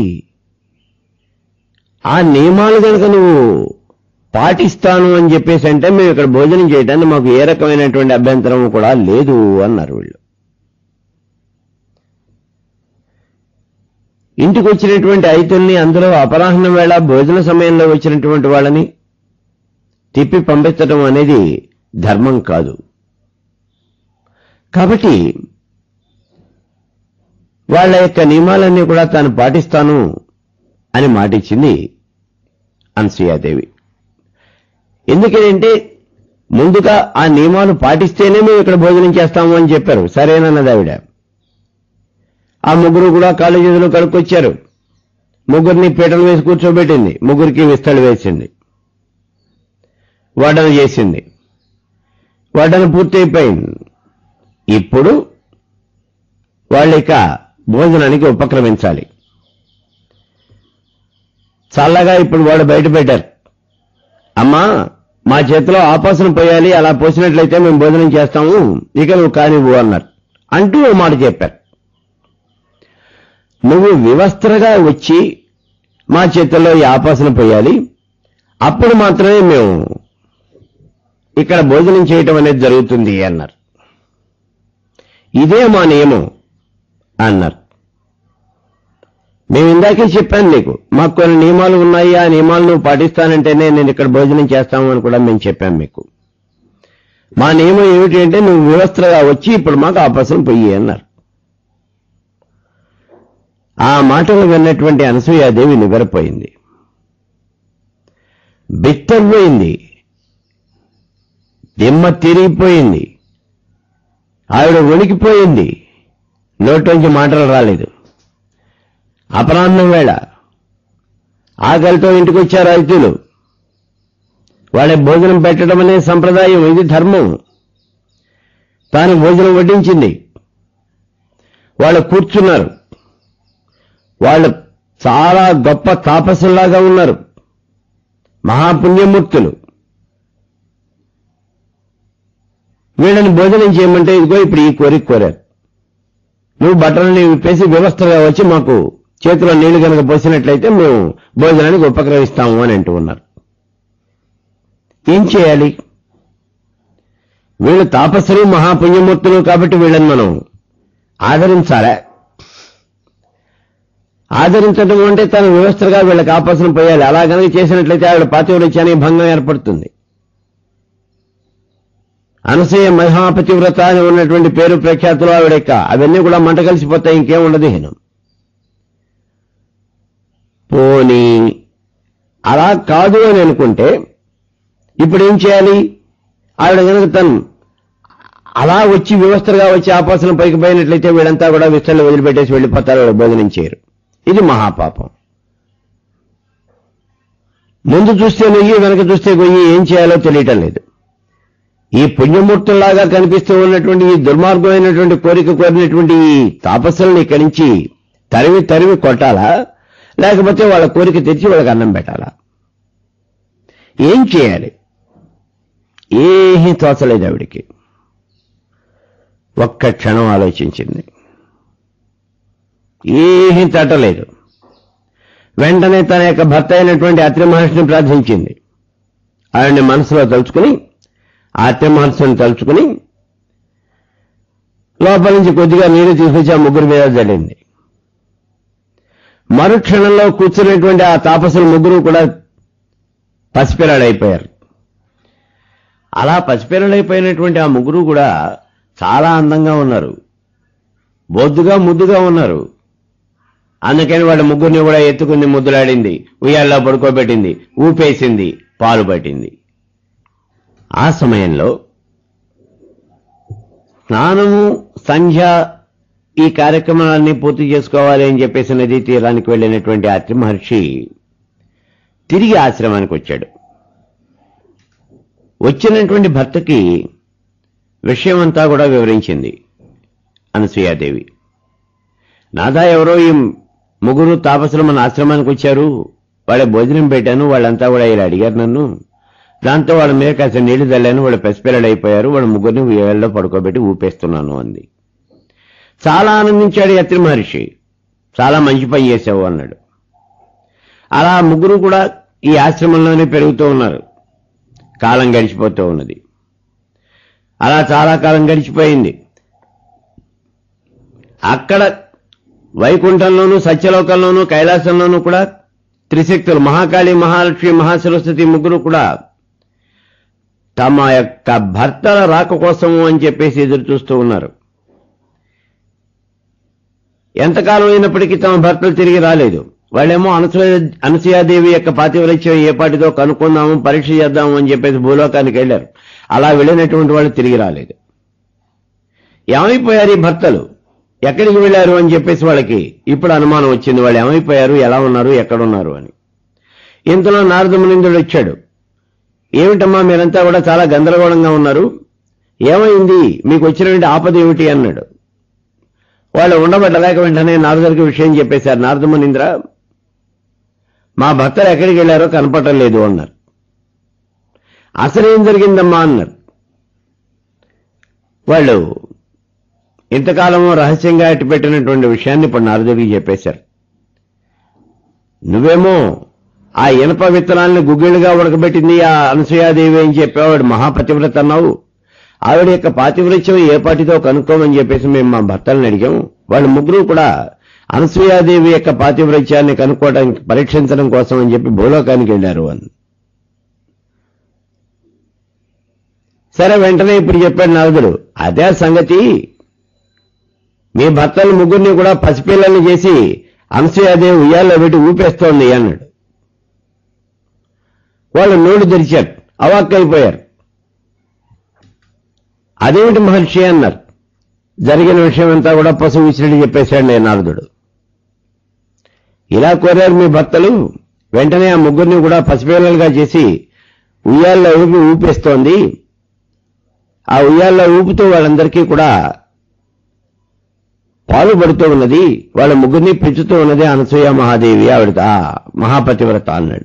ఆ నియమాలు కనుక నువ్వు పాటిస్తాను అని చెప్పేసి అంటే మేము ఇక్కడ భోజనం చేయడానికి మాకు ఏ రకమైనటువంటి అభ్యంతరం కూడా లేదు అన్నారు వీళ్ళు ఇంటికి వచ్చినటువంటి ఐతుల్ని అందులో అపరాహ్నం వేళ భోజన సమయంలో వచ్చినటువంటి వాళ్ళని తిప్పి పంపించడం అనేది ధర్మం కాదు కాబట్టి వాళ్ళ యొక్క నియమాలన్నీ కూడా తాను పాటిస్తాను అని మాటిచ్చింది అనసూయాదేవి ఎందుకంటే ముందుగా ఆ నియమాలు పాటిస్తేనే మేము ఇక్కడ భోజనం చేస్తాము అని చెప్పారు సరేనన్నది ఆవిడ ఆ ముగ్గురు కూడా కాళ్ళు చేతులు కడుక్కొచ్చారు ముగ్గురిని పీటలు వేసి కూర్చోబెట్టింది ముగ్గురికి విస్తళ్ళు వేసింది వడ్డన చేసింది వడ్డన పూర్తయిపోయింది ఇప్పుడు వాళ్ళు ఇక భోజనానికి ఉపక్రమించాలి చల్లగా ఇప్పుడు వాడు బయట పెట్టారు అమ్మా మా చేతిలో ఆపాసన పోయాలి అలా పోసినట్లయితే మేము భోజనం చేస్తాము ఇక నువ్వు కానివ్వు అన్నారు అంటూ ఓ మాట చెప్పారు నువ్వు వివస్త్రగా వచ్చి మా చేతుల్లో ఈ ఆపాసన పోయాలి అప్పుడు మాత్రమే మేము ఇక్కడ భోజనం చేయటం అనేది జరుగుతుంది అన్నారు ఇదే మా నియమం అన్నారు మేము ఇందాకే చెప్పాను నీకు మాకు కొన్ని నియమాలు ఉన్నాయి ఆ నియమాలు నువ్వు పాటిస్తానంటేనే నేను ఇక్కడ భోజనం చేస్తాము అని కూడా మేము చెప్పాం మీకు మా నియమం ఏమిటి అంటే నువ్వు వ్యవస్థగా వచ్చి ఇప్పుడు మాకు ఆపాసం పొయ్యి అన్నారు ఆ మాటలు విన్నటువంటి అనసూయాదేవి నివ్వెరపోయింది బిత్తపోయింది దిమ్మ తిరిగిపోయింది ఆవిడ వణికిపోయింది నోట్లోంచి మాటలు రాలేదు అపరాహ్నం వేళ ఆకలితో ఇంటికి వచ్చారు రైతులు వాళ్ళ భోజనం పెట్టడం అనే సంప్రదాయం ఇది ధర్మం తాను భోజనం వడ్డించింది వాళ్ళు కూర్చున్నారు వాళ్ళు చాలా గొప్ప తాపసుల్లాగా ఉన్నారు మహాపుణ్యమూర్తులు వీళ్ళని భోజనం చేయమంటే ఇదిగో ఇప్పుడు ఈ కోరిక కోరారు నువ్వు బట్టలని విప్పేసి వ్యవస్థగా వచ్చి మాకు చేతిలో నీళ్లు కనుక పోసినట్లయితే మేము భోజనానికి ఉపక్రమిస్తాము అని అంటూ ఉన్నారు ఏం చేయాలి వీళ్ళు తాపసులు మహాపుణ్యమూర్తులు కాబట్టి వీళ్ళని మనం ఆదరించాలా ఆదరించడం అంటే తన వ్యవస్థగా వీళ్ళకి ఆపాసన పోయాలి అలా కనుక చేసినట్లయితే ఆవిడ పాతివ్రత్యానికి భంగం ఏర్పడుతుంది అనసూయ మహాపతివ్రత అని ఉన్నటువంటి పేరు ప్రఖ్యాతులు ఆవిడ యొక్క అవన్నీ కూడా మంట కలిసిపోతాయి ఇంకేం ఉండదు హీనం పోనీ అలా కాదు అని అనుకుంటే ఇప్పుడు ఏం చేయాలి ఆవిడ కనుక తను అలా వచ్చి వ్యవస్థగా వచ్చి ఆపాసన పైకి పోయినట్లయితే వీళ్ళంతా కూడా విస్తరణ వదిలిపెట్టేసి వెళ్ళిపోతారు వాళ్ళు భోజనం చేయరు ఇది మహాపాపం ముందు చూస్తే నొయ్యి వెనక చూస్తే గొయ్యి ఏం చేయాలో తెలియటం లేదు ఈ పుణ్యమూర్తుల్లాగా కనిపిస్తూ ఉన్నటువంటి ఈ దుర్మార్గమైనటువంటి కోరిక కోరినటువంటి ఈ తాపస్సులను ఇక్కడి నుంచి తరివి తరివి కొట్టాలా లేకపోతే వాళ్ళ కోరిక తెచ్చి వాళ్ళకి అన్నం పెట్టాలా ఏం చేయాలి ఏమీ తోచలేదు ఆవిడికి ఒక్క క్షణం ఆలోచించింది ఏమీ తట్టలేదు వెంటనే తన యొక్క భర్త అయినటువంటి అత్రి మహర్షిని ప్రార్థించింది ఆవిడ్ని మనసులో తలుచుకుని అత్రి మహర్షిని తలుచుకుని లోపల నుంచి కొద్దిగా నీళ్లు తీసుకొచ్చి ఆ ముగ్గురు మీద జల్లింది మరుక్షణంలో కూర్చున్నటువంటి ఆ తాపసులు ముగ్గురు కూడా పసిపిల్లడైపోయారు అలా పసిపిల్లడైపోయినటువంటి ఆ ముగ్గురు కూడా చాలా అందంగా ఉన్నారు బొద్దుగా ముద్దుగా ఉన్నారు అందుకని వాళ్ళ ముగ్గురిని కూడా ఎత్తుకుంది ముద్దులాడింది ఉయ్యాల్లో పడుకోబెట్టింది ఊపేసింది పాలు పట్టింది ఆ సమయంలో స్నానము సంధ్య ఈ కార్యక్రమాలన్నీ పూర్తి చేసుకోవాలి అని చెప్పేసి నదీ తీరానికి వెళ్ళినటువంటి అత్రి మహర్షి తిరిగి ఆశ్రమానికి వచ్చాడు వచ్చినటువంటి భర్తకి విషయమంతా కూడా వివరించింది అనసూయాదేవి నాదా ఎవరో ఈ ముగ్గురు తాపసులు మన ఆశ్రమానికి వచ్చారు వాళ్ళ భోజనం పెట్టాను వాళ్ళంతా కూడా ఇలా అడిగారు నన్ను దాంతో వాళ్ళ మీద కాస్త నీళ్లు చల్లాను వాళ్ళు పెసిపిల్లలు అయిపోయారు వాళ్ళ ముగ్గురిని ఉయ్యాలలో పడుకోబెట్టి ఊపేస్తున్నాను అంది చాలా ఆనందించాడు యత్రి మహర్షి చాలా మంచి పని చేసావు అన్నాడు అలా ముగ్గురు కూడా ఈ ఆశ్రమంలోనే పెరుగుతూ ఉన్నారు కాలం గడిచిపోతూ ఉన్నది అలా చాలా కాలం గడిచిపోయింది అక్కడ వైకుంఠంలోనూ సత్యలోకంలోనూ కైలాసంలోనూ కూడా త్రిశక్తులు మహాకాళి మహాలక్ష్మి మహాసరస్వతి ముగ్గురు కూడా తమ యొక్క భర్తల రాక కోసము అని చెప్పేసి ఎదురు చూస్తూ ఉన్నారు ఎంతకాలం అయినప్పటికీ తమ భర్తలు తిరిగి రాలేదు వాళ్ళేమో అనసూయ అనసూయాదేవి యొక్క పాతివృత్యం ఏ పాటిదో కనుక్కుందాము పరీక్ష చేద్దాము అని చెప్పేసి భూలోకానికి వెళ్ళారు అలా వెళ్ళినటువంటి వాళ్ళు తిరిగి రాలేదు ఏమైపోయారు ఈ భర్తలు ఎక్కడికి వెళ్ళారు అని చెప్పేసి వాళ్ళకి ఇప్పుడు అనుమానం వచ్చింది వాళ్ళు ఏమైపోయారు ఎలా ఉన్నారు ఎక్కడున్నారు అని ఇంతలో నారద మునిందుడు వచ్చాడు ఏమిటమ్మా మీరంతా కూడా చాలా గందరగోళంగా ఉన్నారు ఏమైంది మీకు వచ్చినటువంటి ఆపద ఏమిటి అన్నాడు వాళ్ళు ఉండబట్టలేక వెంటనే నారదుడికి విషయం చెప్పేశారు నారద మునీంద్ర మా భర్తలు ఎక్కడికి వెళ్ళారో కనపడటం లేదు అన్నారు అసలు ఏం జరిగిందమ్మా అన్నారు వాళ్ళు ఇంతకాలము రహస్యంగా ఎట్టు పెట్టినటువంటి విషయాన్ని ఇప్పుడు నారదుడికి చెప్పేశారు నువ్వేమో ఆ ఇనప విత్తనాలను గుగ్గిళ్ళుగా ఉడకబెట్టింది ఆ అనసూయాదేవి అని చెప్పేవాడు మహాపతివ్రత అన్నావు ఆవిడ యొక్క పాతివ్రత్యం ఏ పాటితో కనుక్కోమని చెప్పేసి మేము మా భర్తలను అడిగాం వాళ్ళు ముగ్గురు కూడా అనసూయాదేవి యొక్క పాతివ్రత్యాన్ని కనుక్కోవడానికి పరీక్షించడం కోసం అని చెప్పి భూలోకానికి వెళ్ళారు అని సరే వెంటనే ఇప్పుడు చెప్పాడు నారదుడు అదే సంగతి మీ భర్తలు ముగ్గురిని కూడా పసిపిల్లల్ని చేసి అనసూయాదేవి ఉయ్యాల్లో పెట్టి ఊపేస్తోంది అన్నాడు వాళ్ళు నోడు తెరిచారు అవాక్కైపోయారు అదేమిటి మహర్షి అన్నారు జరిగిన విషయం అంతా కూడా పశువు ఇచ్చినట్టు చెప్పేశాడు నేను నారదుడు ఇలా కోరారు మీ భర్తలు వెంటనే ఆ ముగ్గురిని కూడా పసిపిల్లలుగా చేసి ఉయ్యాల్లో ఊపి ఊపేస్తోంది ఆ ఉయ్యాల్లో ఊపుతూ వాళ్ళందరికీ కూడా పాలు పడుతూ ఉన్నది వాళ్ళ ముగ్గురిని పెంచుతూ ఉన్నది అనసూయ మహాదేవి ఆవిడ ఆ మహాపతివ్రత అన్నాడు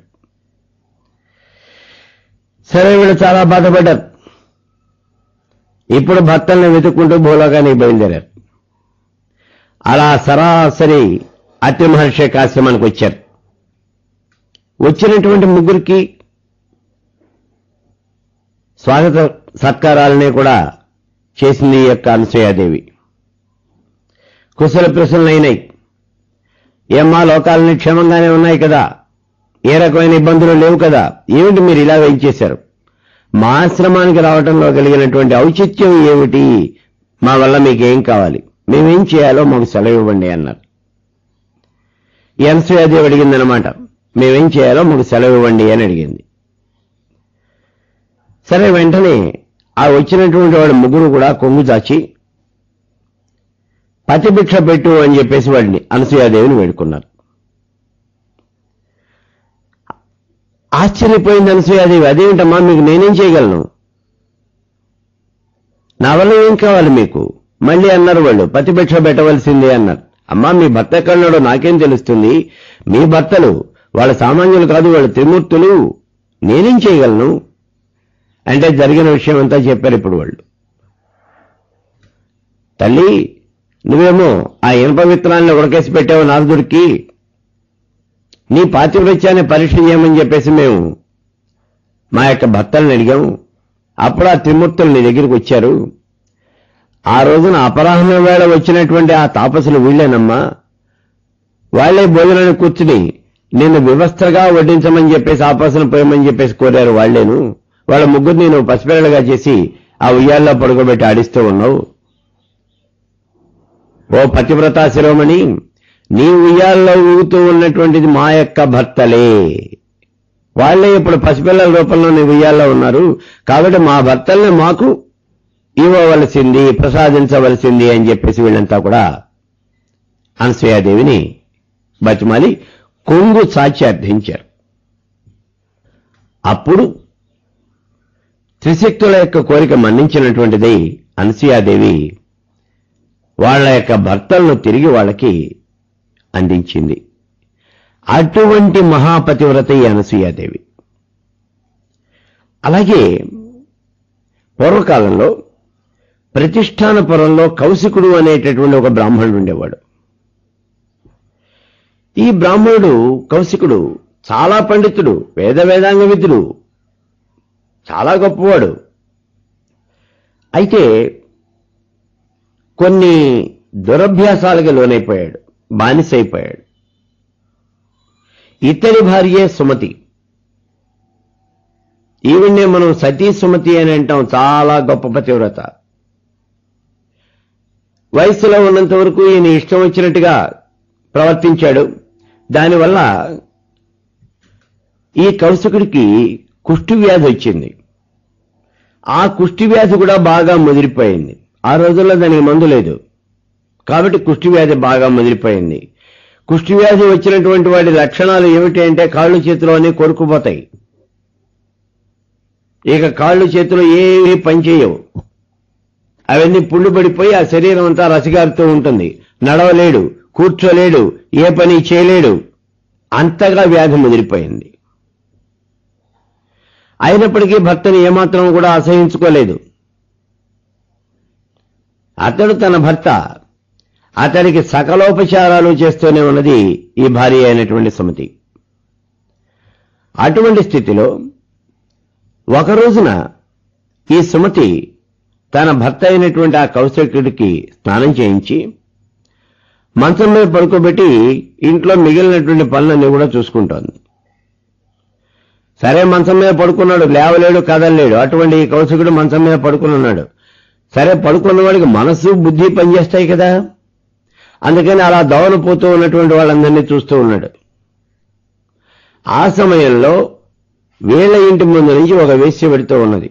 సరే వీళ్ళు చాలా బాధపడ్డారు ఇప్పుడు భర్తల్ని వెతుక్కుంటూ భూలోకానికి బయలుదేరారు అలా సరాసరి అతి మహర్షి కాశ్యమానికి వచ్చారు వచ్చినటువంటి ముగ్గురికి స్వాగత సత్కారాలని కూడా చేసింది ఈ యొక్క అనసూయాదేవి కుశల ప్రశ్నలు అయినాయి ఏమ్మా లోకాలని క్షేమంగానే ఉన్నాయి కదా ఏ రకమైన ఇబ్బందులు లేవు కదా ఏమిటి మీరు ఇలా వేయించేశారు మా ఆశ్రమానికి రావటంలో కలిగినటువంటి ఔచిత్యం ఏమిటి మా వల్ల మీకేం కావాలి మేమేం చేయాలో మాకు సెలవు ఇవ్వండి అన్నారు ఈ అనసూయాదేవి అడిగిందనమాట మేమేం చేయాలో మాకు సెలవు ఇవ్వండి అని అడిగింది సరే వెంటనే ఆ వచ్చినటువంటి వాళ్ళ ముగ్గురు కూడా కొంగు చాచి పతిభిక్ష పెట్టు అని చెప్పేసి వాడిని అనసూయాదేవిని వేడుకున్నారు ఆశ్చర్యపోయింది అనసూయాదేవి అదేమిటమ్మా మీకు నేనేం చేయగలను నా వల్ల ఏం కావాలి మీకు మళ్ళీ అన్నారు వాళ్ళు పతిభిక్ష పెట్టవలసిందే అన్నారు అమ్మా మీ భర్త ఎక్కడున్నాడో నాకేం తెలుస్తుంది మీ భర్తలు వాళ్ళ సామాన్యులు కాదు వాళ్ళ త్రిమూర్తులు నేనేం చేయగలను అంటే జరిగిన విషయం అంతా చెప్పారు ఇప్పుడు వాళ్ళు తల్లి నువ్వేమో ఆ ఇనప విత్తనాలను ఉడకేసి పెట్టావు నారదుడికి నీ పాతివ్రత్యాన్ని పరీక్ష చేయమని చెప్పేసి మేము మా యొక్క భర్తలను అడిగాము అప్పుడు ఆ త్రిమూర్తులు నీ దగ్గరికి వచ్చారు ఆ రోజున అపరాహ్నం వేళ వచ్చినటువంటి ఆ తాపసులు వీళ్ళేనమ్మా వాళ్లే భోజనానికి కూర్చుని నిన్ను వివస్థగా వడ్డించమని చెప్పేసి ఆపాసన పోయమని చెప్పేసి కోరారు వాళ్లేను వాళ్ళ ముగ్గురు నేను పసిపిల్లలుగా చేసి ఆ ఉయ్యాల్లో పడుకోబెట్టి ఆడిస్తూ ఉన్నావు ఓ పతివ్రత శిరోమణి నీ ఉయ్యాల్లో ఊగుతూ ఉన్నటువంటిది మా యొక్క భర్తలే వాళ్లే ఇప్పుడు పసిపిల్లల రూపంలో నీ ఉయ్యాల్లో ఉన్నారు కాబట్టి మా భర్తల్ని మాకు ఇవ్వవలసింది ప్రసాదించవలసింది అని చెప్పేసి వీళ్ళంతా కూడా అనసూయాదేవిని బతిమాలి కొంగు చాచి అర్థించారు అప్పుడు త్రిశక్తుల యొక్క కోరిక మన్నించినటువంటిది అనసూయాదేవి వాళ్ళ యొక్క భర్తలను తిరిగి వాళ్ళకి అందించింది అటువంటి మహాపతివ్రత ఈ అనసూయాదేవి అలాగే పూర్వకాలంలో ప్రతిష్టానపురంలో కౌశికుడు అనేటటువంటి ఒక బ్రాహ్మణుడు ఉండేవాడు ఈ బ్రాహ్మణుడు కౌశికుడు చాలా పండితుడు వేద వేదాంగ విద్యుడు చాలా గొప్పవాడు అయితే కొన్ని దురభ్యాసాలకు లోనైపోయాడు బానిసైపోయాడు ఇతడి భార్యే సుమతి ఈవిడ్నే మనం సతీ సుమతి అని అంటాం చాలా గొప్ప పతివ్రత వయస్సులో ఉన్నంత వరకు ఈయన ఇష్టం వచ్చినట్టుగా ప్రవర్తించాడు దానివల్ల ఈ కౌశకుడికి కుష్టి వ్యాధి వచ్చింది ఆ కుష్టి వ్యాధి కూడా బాగా ముదిరిపోయింది ఆ రోజుల్లో దానికి మందు లేదు కాబట్టి కుష్టి వ్యాధి బాగా ముదిరిపోయింది కుష్టి వ్యాధి వచ్చినటువంటి వాడి లక్షణాలు ఏమిటి అంటే కాళ్ళు చేతులు అన్నీ కొరుకుపోతాయి ఇక కాళ్ళు చేతులు ఏమీ పనిచేయవు అవన్నీ పుళ్ళు పడిపోయి ఆ శరీరం అంతా రసిగారుతూ ఉంటుంది నడవలేడు కూర్చోలేడు ఏ పని చేయలేడు అంతగా వ్యాధి ముదిరిపోయింది అయినప్పటికీ భర్తని ఏమాత్రం కూడా అసహించుకోలేదు అతడు తన భర్త అతడికి సకలోపచారాలు చేస్తూనే ఉన్నది ఈ భార్య అయినటువంటి సుమతి అటువంటి స్థితిలో ఒక రోజున ఈ సుమతి తన భర్త అయినటువంటి ఆ కౌశకుడికి స్నానం చేయించి మంచం మీద పడుకోబెట్టి ఇంట్లో మిగిలినటువంటి పనులన్నీ కూడా చూసుకుంటోంది సరే మంచం మీద పడుకున్నాడు లేవలేడు కదలలేడు అటువంటి ఈ కౌశకుడు మంచం మీద పడుకుని ఉన్నాడు సరే పడుకున్న వాడికి మనసు బుద్ధి పనిచేస్తాయి కదా అందుకని అలా దవన పోతూ ఉన్నటువంటి వాళ్ళందరినీ చూస్తూ ఉన్నాడు ఆ సమయంలో వీళ్ళ ఇంటి ముందు నుంచి ఒక వేశ్య పెడుతూ ఉన్నది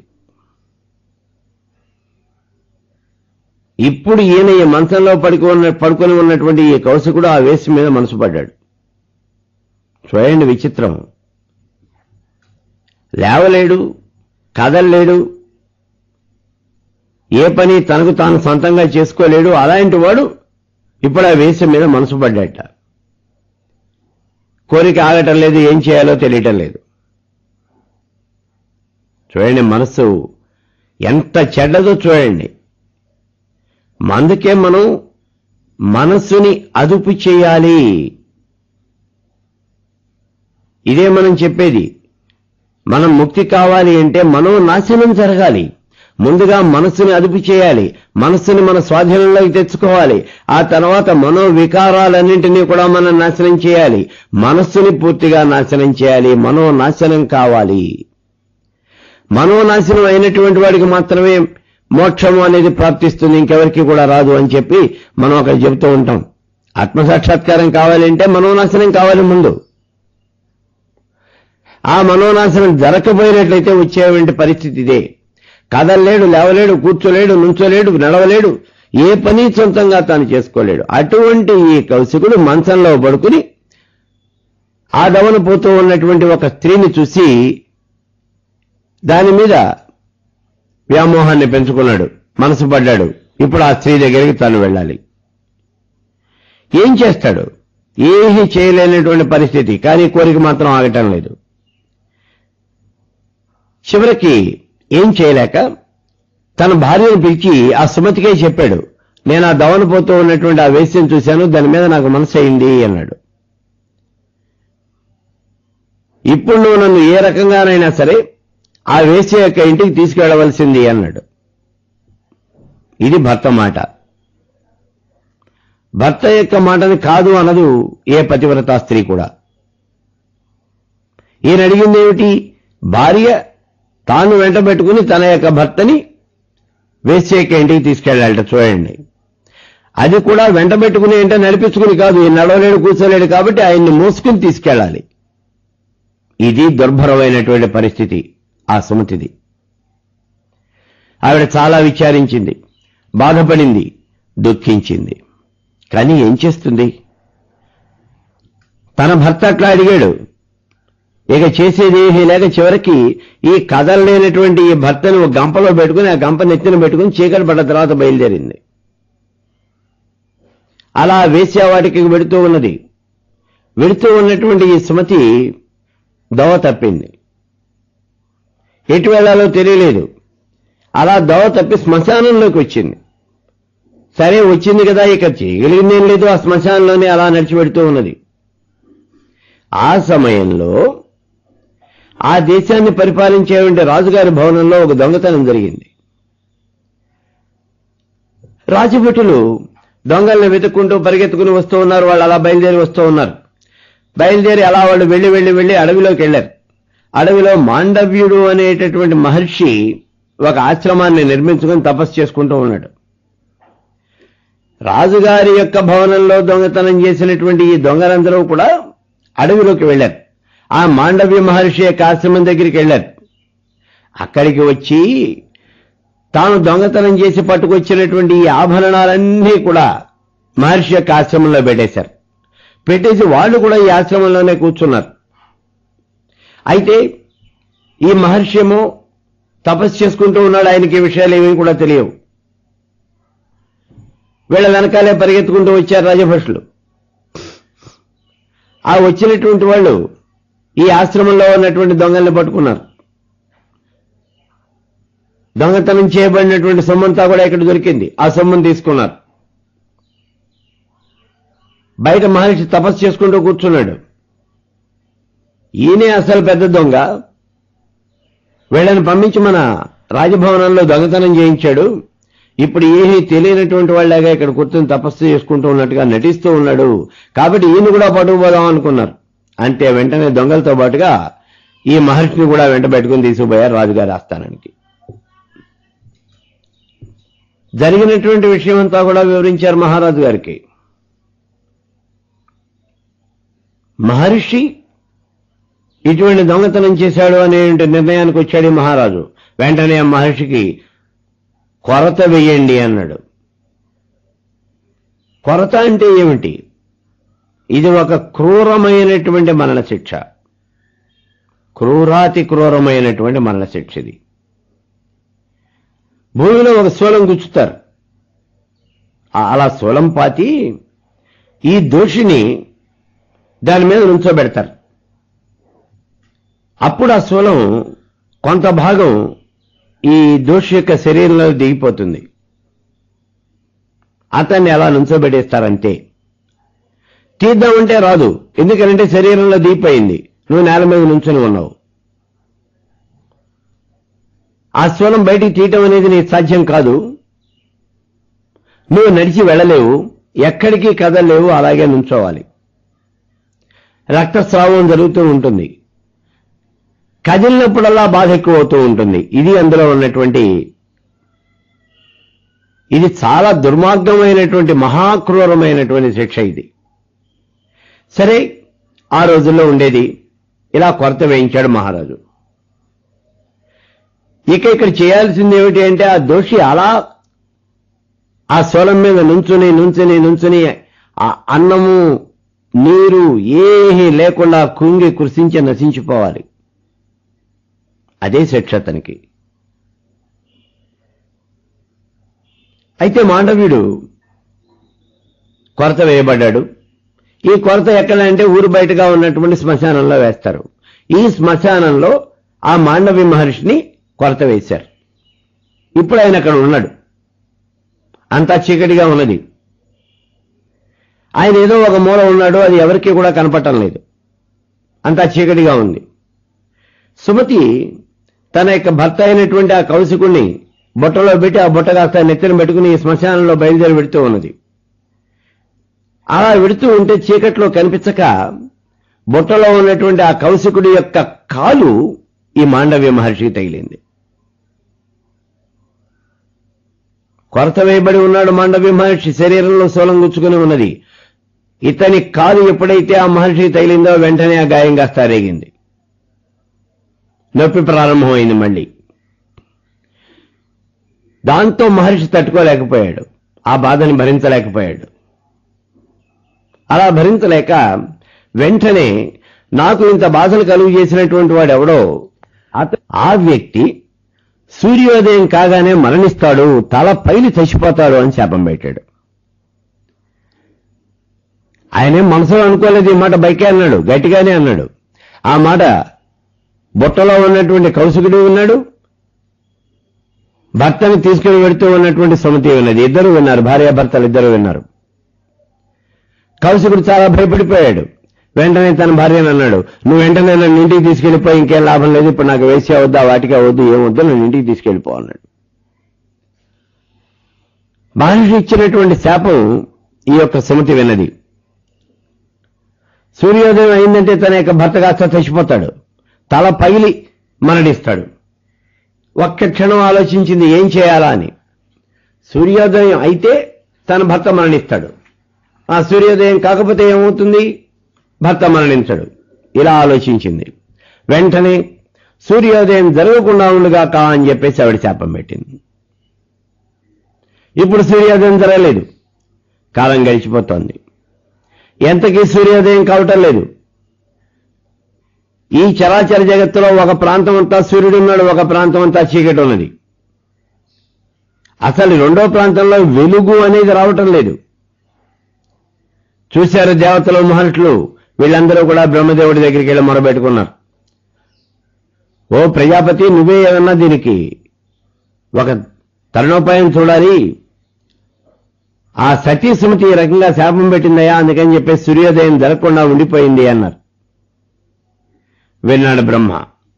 ఇప్పుడు ఈయన ఈ మంచంలో పడుకు ఉన్న పడుకొని ఉన్నటువంటి ఈ కౌశకుడు ఆ వేసి మీద మనసు పడ్డాడు చూడండి విచిత్రం లేవలేడు కదలలేడు ఏ పని తనకు తాను సొంతంగా చేసుకోలేడు అలాంటి వాడు ఇప్పుడు ఆ వేషం మీద మనసు పడ్డాట కోరిక ఆగటం లేదు ఏం చేయాలో తెలియటం లేదు చూడండి మనస్సు ఎంత చెడ్డదో చూడండి అందుకే మనం మనస్సుని అదుపు చేయాలి ఇదే మనం చెప్పేది మనం ముక్తి కావాలి అంటే మనో నాశనం జరగాలి ముందుగా మనస్సుని అదుపు చేయాలి మనస్సుని మన స్వాధీనంలోకి తెచ్చుకోవాలి ఆ తర్వాత మనో వికారాలన్నింటినీ కూడా మనం నాశనం చేయాలి మనస్సుని పూర్తిగా నాశనం చేయాలి మనో నాశనం కావాలి మనోనాశనం అయినటువంటి వాడికి మాత్రమే మోక్షము అనేది ప్రాప్తిస్తుంది ఇంకెవరికి కూడా రాదు అని చెప్పి మనం అక్కడ చెబుతూ ఉంటాం ఆత్మసాక్షాత్కారం కావాలంటే మనోనాశనం కావాలి ముందు ఆ మనోనాశనం జరగకపోయినట్లయితే వచ్చేటువంటి పరిస్థితి ఇదే కదలలేడు లేవలేడు కూర్చోలేడు నుంచోలేడు నడవలేడు ఏ పని సొంతంగా తాను చేసుకోలేడు అటువంటి ఈ కౌశికుడు మంచంలో పడుకుని ఆ దవన పోతూ ఉన్నటువంటి ఒక స్త్రీని చూసి దాని మీద వ్యామోహాన్ని పెంచుకున్నాడు మనసు పడ్డాడు ఇప్పుడు ఆ స్త్రీ దగ్గరికి తాను వెళ్ళాలి ఏం చేస్తాడు ఏమీ చేయలేనటువంటి పరిస్థితి కానీ కోరిక మాత్రం ఆగటం లేదు చివరికి ఏం చేయలేక తన భార్యను పిలిచి ఆ సుమతికే చెప్పాడు నేను ఆ దవన పోతూ ఉన్నటువంటి ఆ వేస్యం చూశాను దాని మీద నాకు మనసు అయింది అన్నాడు ఇప్పుడు నువ్వు నన్ను ఏ రకంగానైనా సరే ఆ వేశ్య యొక్క ఇంటికి తీసుకెళ్లవలసింది అన్నాడు ఇది భర్త మాట భర్త యొక్క మాటని కాదు అనదు ఏ పతివ్రతా స్త్రీ కూడా ఈయన అడిగింది ఏమిటి భార్య తాను వెంట పెట్టుకుని తన యొక్క భర్తని వేశ్య యొక్క ఇంటికి తీసుకెళ్ళాలట చూడండి అది కూడా వెంట పెట్టుకుని అంటే నడిపించుకుని కాదు ఈయన నడవలేడు కూర్చోలేడు కాబట్టి ఆయన్ని మోసుకుని తీసుకెళ్ళాలి ఇది దుర్భరమైనటువంటి పరిస్థితి ఆ సుమతిది ఆవిడ చాలా విచారించింది బాధపడింది దుఃఖించింది కానీ ఏం చేస్తుంది తన భర్త అట్లా అడిగాడు ఇక చేసేది ఏమీ లేక చివరికి ఈ కదలలేనటువంటి ఈ భర్తను ఒక గంపలో పెట్టుకుని ఆ గంప నెత్తిన పెట్టుకుని చీకటి పడ్డ తర్వాత బయలుదేరింది అలా వేశ్యావాటికి వెడుతూ ఉన్నది వెడుతూ ఉన్నటువంటి ఈ సుమతి దోవ తప్పింది ఎటు వెళ్లాలో తెలియలేదు అలా దోవ తప్పి శ్మశానంలోకి వచ్చింది సరే వచ్చింది కదా ఇక చేయగలిగిందేం లేదు ఆ శ్మశానంలోనే అలా నడిచిపెడుతూ ఉన్నది ఆ సమయంలో ఆ దేశాన్ని పరిపాలించేటువంటి రాజుగారి భవనంలో ఒక దొంగతనం జరిగింది రాజభటులు దొంగల్ని వెతుక్కుంటూ పరిగెత్తుకుని వస్తూ ఉన్నారు వాళ్ళు అలా బయలుదేరి వస్తూ ఉన్నారు బయలుదేరి అలా వాళ్ళు వెళ్లి వెళ్లి వెళ్లి అడవిలోకి వెళ్లారు అడవిలో మాండవ్యుడు అనేటటువంటి మహర్షి ఒక ఆశ్రమాన్ని నిర్మించుకుని తపస్సు చేసుకుంటూ ఉన్నాడు రాజుగారి యొక్క భవనంలో దొంగతనం చేసినటువంటి ఈ దొంగలందరూ కూడా అడవిలోకి వెళ్లారు ఆ మాండవ్య మహర్షి యొక్క ఆశ్రమం దగ్గరికి వెళ్లారు అక్కడికి వచ్చి తాను దొంగతనం చేసి పట్టుకొచ్చినటువంటి ఈ ఆభరణాలన్నీ కూడా మహర్షి యొక్క ఆశ్రమంలో పెట్టేశారు పెట్టేసి వాళ్ళు కూడా ఈ ఆశ్రమంలోనే కూర్చున్నారు అయితే ఈ మహర్షి ఏమో తపస్సు చేసుకుంటూ ఉన్నాడు ఆయనకి ఈ విషయాలు ఏమీ కూడా తెలియవు వీళ్ళ వెనకాలే పరిగెత్తుకుంటూ వచ్చారు రాజభటులు ఆ వచ్చినటువంటి వాళ్ళు ఈ ఆశ్రమంలో ఉన్నటువంటి దొంగల్ని పట్టుకున్నారు దొంగతనం చేయబడినటువంటి సొమ్మంతా కూడా ఇక్కడ దొరికింది ఆ సొమ్మును తీసుకున్నారు బయట మహర్షి తపస్సు చేసుకుంటూ కూర్చున్నాడు ఈయనే అసలు పెద్ద దొంగ వీళ్ళని పంపించి మన రాజభవనంలో దొంగతనం చేయించాడు ఇప్పుడు ఏమీ తెలియనటువంటి వాళ్ళగా ఇక్కడ కూర్చొని తపస్సు చేసుకుంటూ ఉన్నట్టుగా నటిస్తూ ఉన్నాడు కాబట్టి ఈయన కూడా పట్టుకుపోదాం అనుకున్నారు అంటే వెంటనే దొంగలతో పాటుగా ఈ మహర్షిని కూడా వెంట పెట్టుకుని తీసుకుపోయారు రాజుగారి ఆస్థానానికి జరిగినటువంటి విషయం అంతా కూడా వివరించారు మహారాజు గారికి మహర్షి ఇటువంటి దొంగతనం చేశాడు అనే నిర్ణయానికి వచ్చాడు ఈ మహారాజు వెంటనే ఆ మహర్షికి కొరత వెయ్యండి అన్నాడు కొరత అంటే ఏమిటి ఇది ఒక క్రూరమైనటువంటి మరణ శిక్ష క్రూరాతి క్రూరమైనటువంటి మరణ శిక్ష ఇది భూమిలో ఒక శూలం గుచ్చుతారు ఆ- అలా శూలం పాతి ఈ దోషిని దాని మీద నుంచోబెడతారు అప్పుడు ఆ శూలం కొంత భాగం ఈ దోషి యొక్క శరీరంలో దిగిపోతుంది అతన్ని అలా నుంచోబెట్టేస్తారంతే తీద్దామంటే రాదు ఎందుకంటే శరీరంలో దిగిపోయింది నువ్వు నేల మీద నుంచొని ఉన్నావు ఆ శూలం బయటికి తీయటం అనేది నీకు సాధ్యం కాదు నువ్వు నడిచి వెళ్ళలేవు ఎక్కడికి కదలలేవు అలాగే నుంచోవాలి రక్తస్రావం జరుగుతూ ఉంటుంది కదిలినప్పుడల్లా బాధ ఎక్కువ అవుతూ ఉంటుంది ఇది అందులో ఉన్నటువంటి ఇది చాలా దుర్మార్గమైనటువంటి మహాక్రూరమైనటువంటి శిక్ష ఇది సరే ఆ రోజుల్లో ఉండేది ఇలా కొరత వేయించాడు మహారాజు ఇక ఇక్కడ చేయాల్సింది ఏమిటి అంటే ఆ దోషి అలా ఆ శూలం మీద నుంచుని నుంచుని నుంచుని ఆ అన్నము నీరు ఏమీ లేకుండా కుంగి కృషించి నశించిపోవాలి అదే శిక్ష అతనికి అయితే మాండవ్యుడు కొరత వేయబడ్డాడు ఈ కొరత ఎక్కడంటే ఊరు బయటగా ఉన్నటువంటి శ్మశానంలో వేస్తారు ఈ శ్మశానంలో ఆ మాండవి మహర్షిని కొరత వేశారు ఇప్పుడు ఆయన అక్కడ ఉన్నాడు అంతా చీకటిగా ఉన్నది ఆయన ఏదో ఒక మూల ఉన్నాడు అది ఎవరికీ కూడా కనపడటం లేదు అంతా చీకటిగా ఉంది సుమతి తన యొక్క భర్త అయినటువంటి ఆ కౌశికుణ్ణి బుట్టలో పెట్టి ఆ బుట్ట కాస్త నెత్తిన పెట్టుకుని ఈ శ్మశానంలో బయలుదేరి పెడుతూ ఉన్నది అలా వెడుతూ ఉంటే చీకట్లో కనిపించక బుట్టలో ఉన్నటువంటి ఆ కౌశికుడి యొక్క కాలు ఈ మాండవ్య మహర్షికి తగిలింది కొరత వేయబడి ఉన్నాడు మాండవ్య మహర్షి శరీరంలో శూలం గుచ్చుకుని ఉన్నది ఇతని కాలు ఎప్పుడైతే ఆ మహర్షికి తగిలిందో వెంటనే ఆ గాయం కాస్త రేగింది నొప్పి ప్రారంభమైంది మళ్ళీ దాంతో మహర్షి తట్టుకోలేకపోయాడు ఆ బాధని భరించలేకపోయాడు అలా భరించలేక వెంటనే నాకు ఇంత బాధలు కలుగు చేసినటువంటి వాడు ఎవడో అత- ఆ వ్యక్తి సూర్యోదయం కాగానే మరణిస్తాడు తల పైలి చచ్చిపోతాడు అని శాపం పెట్టాడు ఆయనేం మనసులో అనుకోలేదు ఈ మాట బైకే అన్నాడు గట్టిగానే అన్నాడు ఆ మాట బుట్టలో ఉన్నటువంటి కౌశికుడు ఉన్నాడు భర్తని తీసుకుని వెడుతూ ఉన్నటువంటి సుమతి ఉన్నది ఇద్దరు విన్నారు భార్యాభర్తలు ఇద్దరు విన్నారు కౌశికుడు చాలా భయపడిపోయాడు వెంటనే తన భార్యను అన్నాడు నువ్వు వెంటనే నన్ను ఇంటికి తీసుకెళ్లిపోయి ఇంకేం లాభం లేదు ఇప్పుడు నాకు వేసి వద్దా వాటికే వద్దు ఏమొద్దు నన్ను ఇంటికి తీసుకెళ్లిపో అన్నాడు మహర్షి ఇచ్చినటువంటి శాపం ఈ యొక్క సుమతి విన్నది సూర్యోదయం అయిందంటే తన యొక్క భర్త కాస్త చచ్చిపోతాడు తల పగిలి మరణిస్తాడు ఒక్క క్షణం ఆలోచించింది ఏం చేయాలా అని సూర్యోదయం అయితే తన భర్త మరణిస్తాడు ఆ సూర్యోదయం కాకపోతే ఏమవుతుంది భర్త మరణించడు ఇలా ఆలోచించింది వెంటనే సూర్యోదయం జరగకుండా ఉండుగాక అని చెప్పేసి ఆవిడ శాపం పెట్టింది ఇప్పుడు సూర్యోదయం జరగలేదు కాలం గడిచిపోతోంది ఎంతకీ సూర్యోదయం కావటం లేదు ఈ చరాచర జగత్తులో ఒక ప్రాంతం అంతా సూర్యుడు ఉన్నాడు ఒక ప్రాంతం అంతా చీకటి ఉన్నది అసలు రెండో ప్రాంతంలో వెలుగు అనేది రావటం లేదు చూశారు దేవతలు మహర్షులు వీళ్ళందరూ కూడా బ్రహ్మదేవుడి దగ్గరికి వెళ్ళి మొరబెట్టుకున్నారు ఓ ప్రజాపతి నువ్వే ఏమన్నా దీనికి ఒక తరుణోపాయం చూడాలి ఆ సతీ సుమతి ఈ రకంగా శాపం పెట్టిందయ్యా అందుకని చెప్పేసి సూర్యోదయం జరగకుండా ఉండిపోయింది అన్నారు విన్నాడు బ్రహ్మ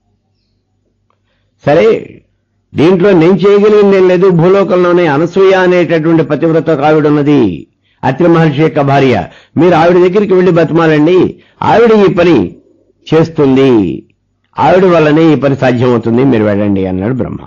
సరే దీంట్లో నేను చేయగలిగింది ఏం లేదు భూలోకంలోనే అనసూయ అనేటటువంటి పతివ్రత ఆవిడున్నది అత్రి మహర్షి యొక్క భార్య మీరు ఆవిడ దగ్గరికి వెళ్లి బతిమాలండి ఆవిడ ఈ పని చేస్తుంది ఆవిడ వల్లనే ఈ పని సాధ్యమవుతుంది మీరు వెళ్ళండి అన్నాడు బ్రహ్మ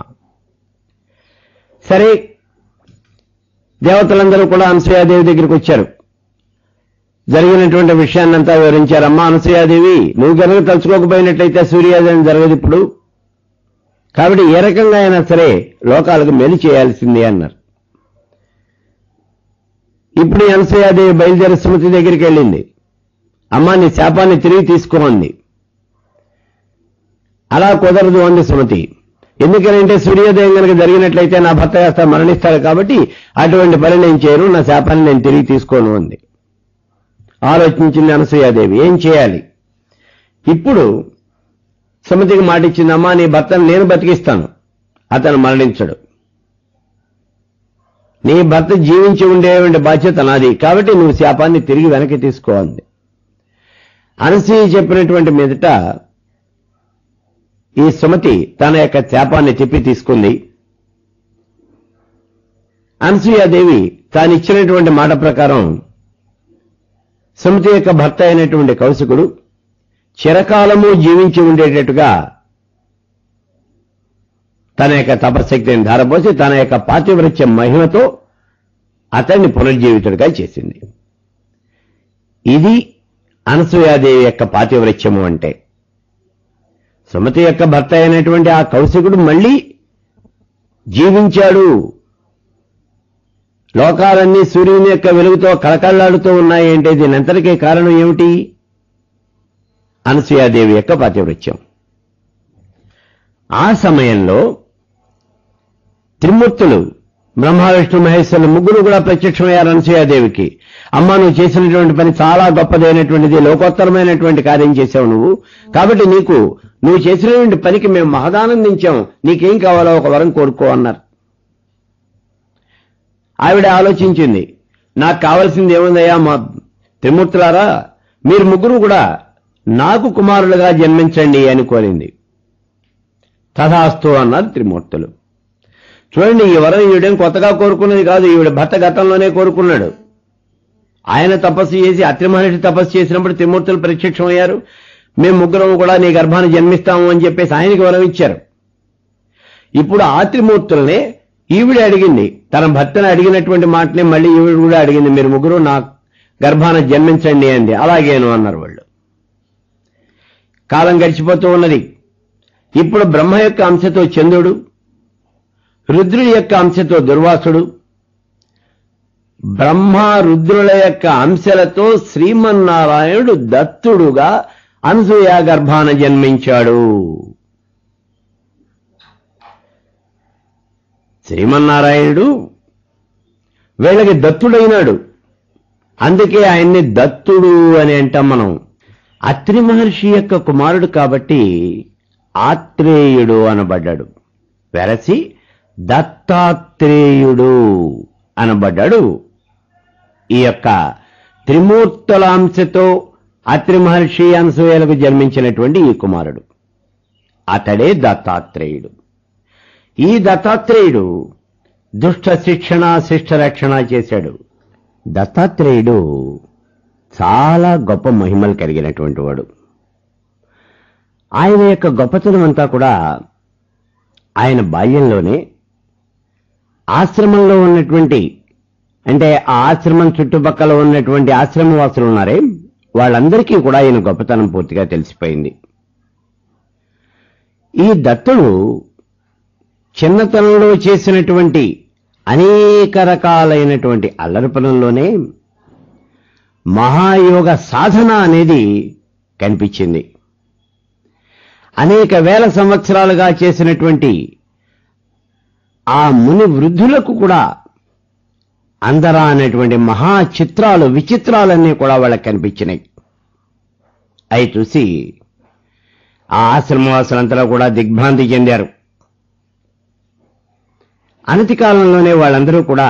సరే దేవతలందరూ కూడా అనసూయాదేవి దగ్గరికి వచ్చారు జరిగినటువంటి విషయాన్నంతా వివరించారు అమ్మా అనసూయాదేవి నువ్వు కనుక తలుచుకోకపోయినట్లయితే సూర్యోదయం జరగదు ఇప్పుడు కాబట్టి ఏ రకంగా అయినా సరే లోకాలకు మేలు చేయాల్సిందే అన్నారు ఇప్పుడు ఈ అనసూయాదేవి బయలుదేరి సుమతి దగ్గరికి వెళ్ళింది అమ్మా నీ శాపాన్ని తిరిగి తీసుకోమంది అలా కుదరదు అంది సుమతి ఎందుకనంటే సూర్యోదయం కనుక జరిగినట్లయితే నా భర్త కాస్త మరణిస్తాడు కాబట్టి అటువంటి పని నేను చేయను నా శాపాన్ని నేను తిరిగి తీసుకోను అంది ఆలోచించింది అనసూయాదేవి ఏం చేయాలి ఇప్పుడు సుమతికి మాట ఇచ్చింది అమ్మా నీ భర్తను నేను బతికిస్తాను అతను మరణించడు నీ భర్త జీవించి ఉండేటువంటి బాధ్యత నాది కాబట్టి నువ్వు శాపాన్ని తిరిగి వెనక్కి తీసుకో అంది అనసూయ చెప్పినటువంటి మీదట ఈ సుమతి తన యొక్క శాపాన్ని తిప్పి తీసుకుంది అనసూయాదేవి తాను ఇచ్చినటువంటి మాట ప్రకారం సుమతి యొక్క భర్త అయినటువంటి కౌశికుడు చిరకాలము జీవించి ఉండేటట్టుగా తన యొక్క తపశక్తిని ధారపోసి తన యొక్క పాతివృత్య మహిమతో అతన్ని పునర్జీవితుడిగా చేసింది ఇది అనసూయాదేవి యొక్క పాతివృత్యము అంటే సుమతి యొక్క భర్త అయినటువంటి ఆ కౌశికుడు మళ్ళీ జీవించాడు లోకాలన్నీ సూర్యుని యొక్క వెలుగుతో కళకళలాడుతూ ఉన్నాయి అంటే దీనంతటికీ కారణం ఏమిటి అనసూయాదేవి యొక్క పాతివృత్యం ఆ సమయంలో త్రిమూర్తులు బ్రహ్మ విష్ణు మహేశ్వరులు ముగ్గురు కూడా ప్రత్యక్షమయ్యారు అనసూయాదేవికి అమ్మ నువ్వు చేసినటువంటి పని చాలా గొప్పదైనటువంటిది లోకోత్తరమైనటువంటి కార్యం చేశావు నువ్వు కాబట్టి నీకు నువ్వు చేసినటువంటి పనికి మేము మహదానందించాం నీకేం కావాలో ఒక వరం కోరుకో అన్నారు ఆవిడ ఆలోచించింది నాకు కావలసింది ఏముందయ్యా మా త్రిమూర్తులారా మీరు ముగ్గురు కూడా నాకు కుమారులుగా జన్మించండి అని కోరింది తథాస్తు అన్నారు త్రిమూర్తులు చూడండి ఈ వరం ఈవిడేం కొత్తగా కోరుకున్నది కాదు ఈవిడ భర్త గతంలోనే కోరుకున్నాడు ఆయన తపస్సు చేసి అత్రి మహర్షి తపస్సు చేసినప్పుడు త్రిమూర్తులు ప్రత్యక్షమయ్యారు మేము ముగ్గురం కూడా నీ గర్భాన్ని జన్మిస్తాము అని చెప్పేసి ఆయనకి వరం ఇచ్చారు ఇప్పుడు ఆ త్రిమూర్తులనే ఈవిడ అడిగింది తన భర్తను అడిగినటువంటి మాటనే మళ్ళీ ఈవిడ కూడా అడిగింది మీరు ముగ్గురు నా గర్భాన జన్మించండి అంది అలాగేను అన్నారు వాళ్ళు కాలం గడిచిపోతూ ఉన్నది ఇప్పుడు బ్రహ్మ యొక్క అంశతో చంద్రుడు రుద్రుడి యొక్క అంశతో దుర్వాసుడు బ్రహ్మ రుద్రుల యొక్క అంశలతో శ్రీమన్నారాయణుడు దత్తుడుగా అనసూయ గర్భాన జన్మించాడు శ్రీమన్నారాయణుడు వీళ్ళకి దత్తుడైనాడు అందుకే ఆయన్ని దత్తుడు అని అంటాం మనం అత్రి మహర్షి యొక్క కుమారుడు కాబట్టి ఆత్రేయుడు అనబడ్డాడు వెరసి దత్తాత్రేయుడు అనబడ్డాడు ఈ యొక్క త్రిమూర్తులాంశతో అత్రి మహర్షి అనసూయలకు జన్మించినటువంటి ఈ కుమారుడు అతడే దత్తాత్రేయుడు ఈ దత్తాత్రేయుడు దుష్ట శిక్షణ శిష్ట రక్షణ చేశాడు దత్తాత్రేయుడు చాలా గొప్ప మహిమలు కలిగినటువంటి వాడు ఆయన యొక్క గొప్పతనం అంతా కూడా ఆయన బాల్యంలోనే ఆశ్రమంలో ఉన్నటువంటి అంటే ఆ ఆశ్రమం చుట్టుపక్కల ఉన్నటువంటి ఆశ్రమవాసులు ఉన్నారే వాళ్ళందరికీ కూడా ఈయన గొప్పతనం పూర్తిగా తెలిసిపోయింది ఈ దత్తుడు చిన్నతనంలో చేసినటువంటి అనేక రకాలైనటువంటి అల్లరి పనుల్లోనే మహాయోగ సాధన అనేది కనిపించింది అనేక వేల సంవత్సరాలుగా చేసినటువంటి ఆ ముని వృద్ధులకు కూడా అందరా అనేటువంటి మహా చిత్రాలు విచిత్రాలన్నీ కూడా వాళ్ళకి కనిపించినాయి అవి చూసి ఆ ఆశ్రమవాసులంతా కూడా దిగ్భ్రాంతి చెందారు అనతి కాలంలోనే వాళ్ళందరూ కూడా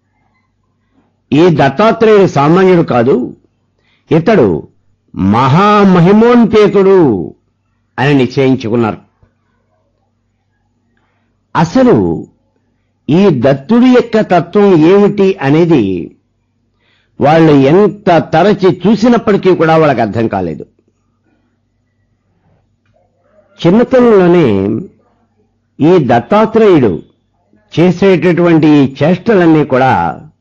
ఈ దత్తాత్రేయుడు సామాన్యుడు కాదు ఇతడు మహామహిమోన్పేతుడు అని నిశ్చయించుకున్నారు అసలు ఈ దత్తుడి యొక్క తత్వం ఏమిటి అనేది వాళ్ళు ఎంత తరచి చూసినప్పటికీ కూడా వాళ్ళకి అర్థం కాలేదు చిన్నతనంలోనే ఈ దత్తాత్రేయుడు చేసేటటువంటి ఈ చేష్టలన్నీ కూడా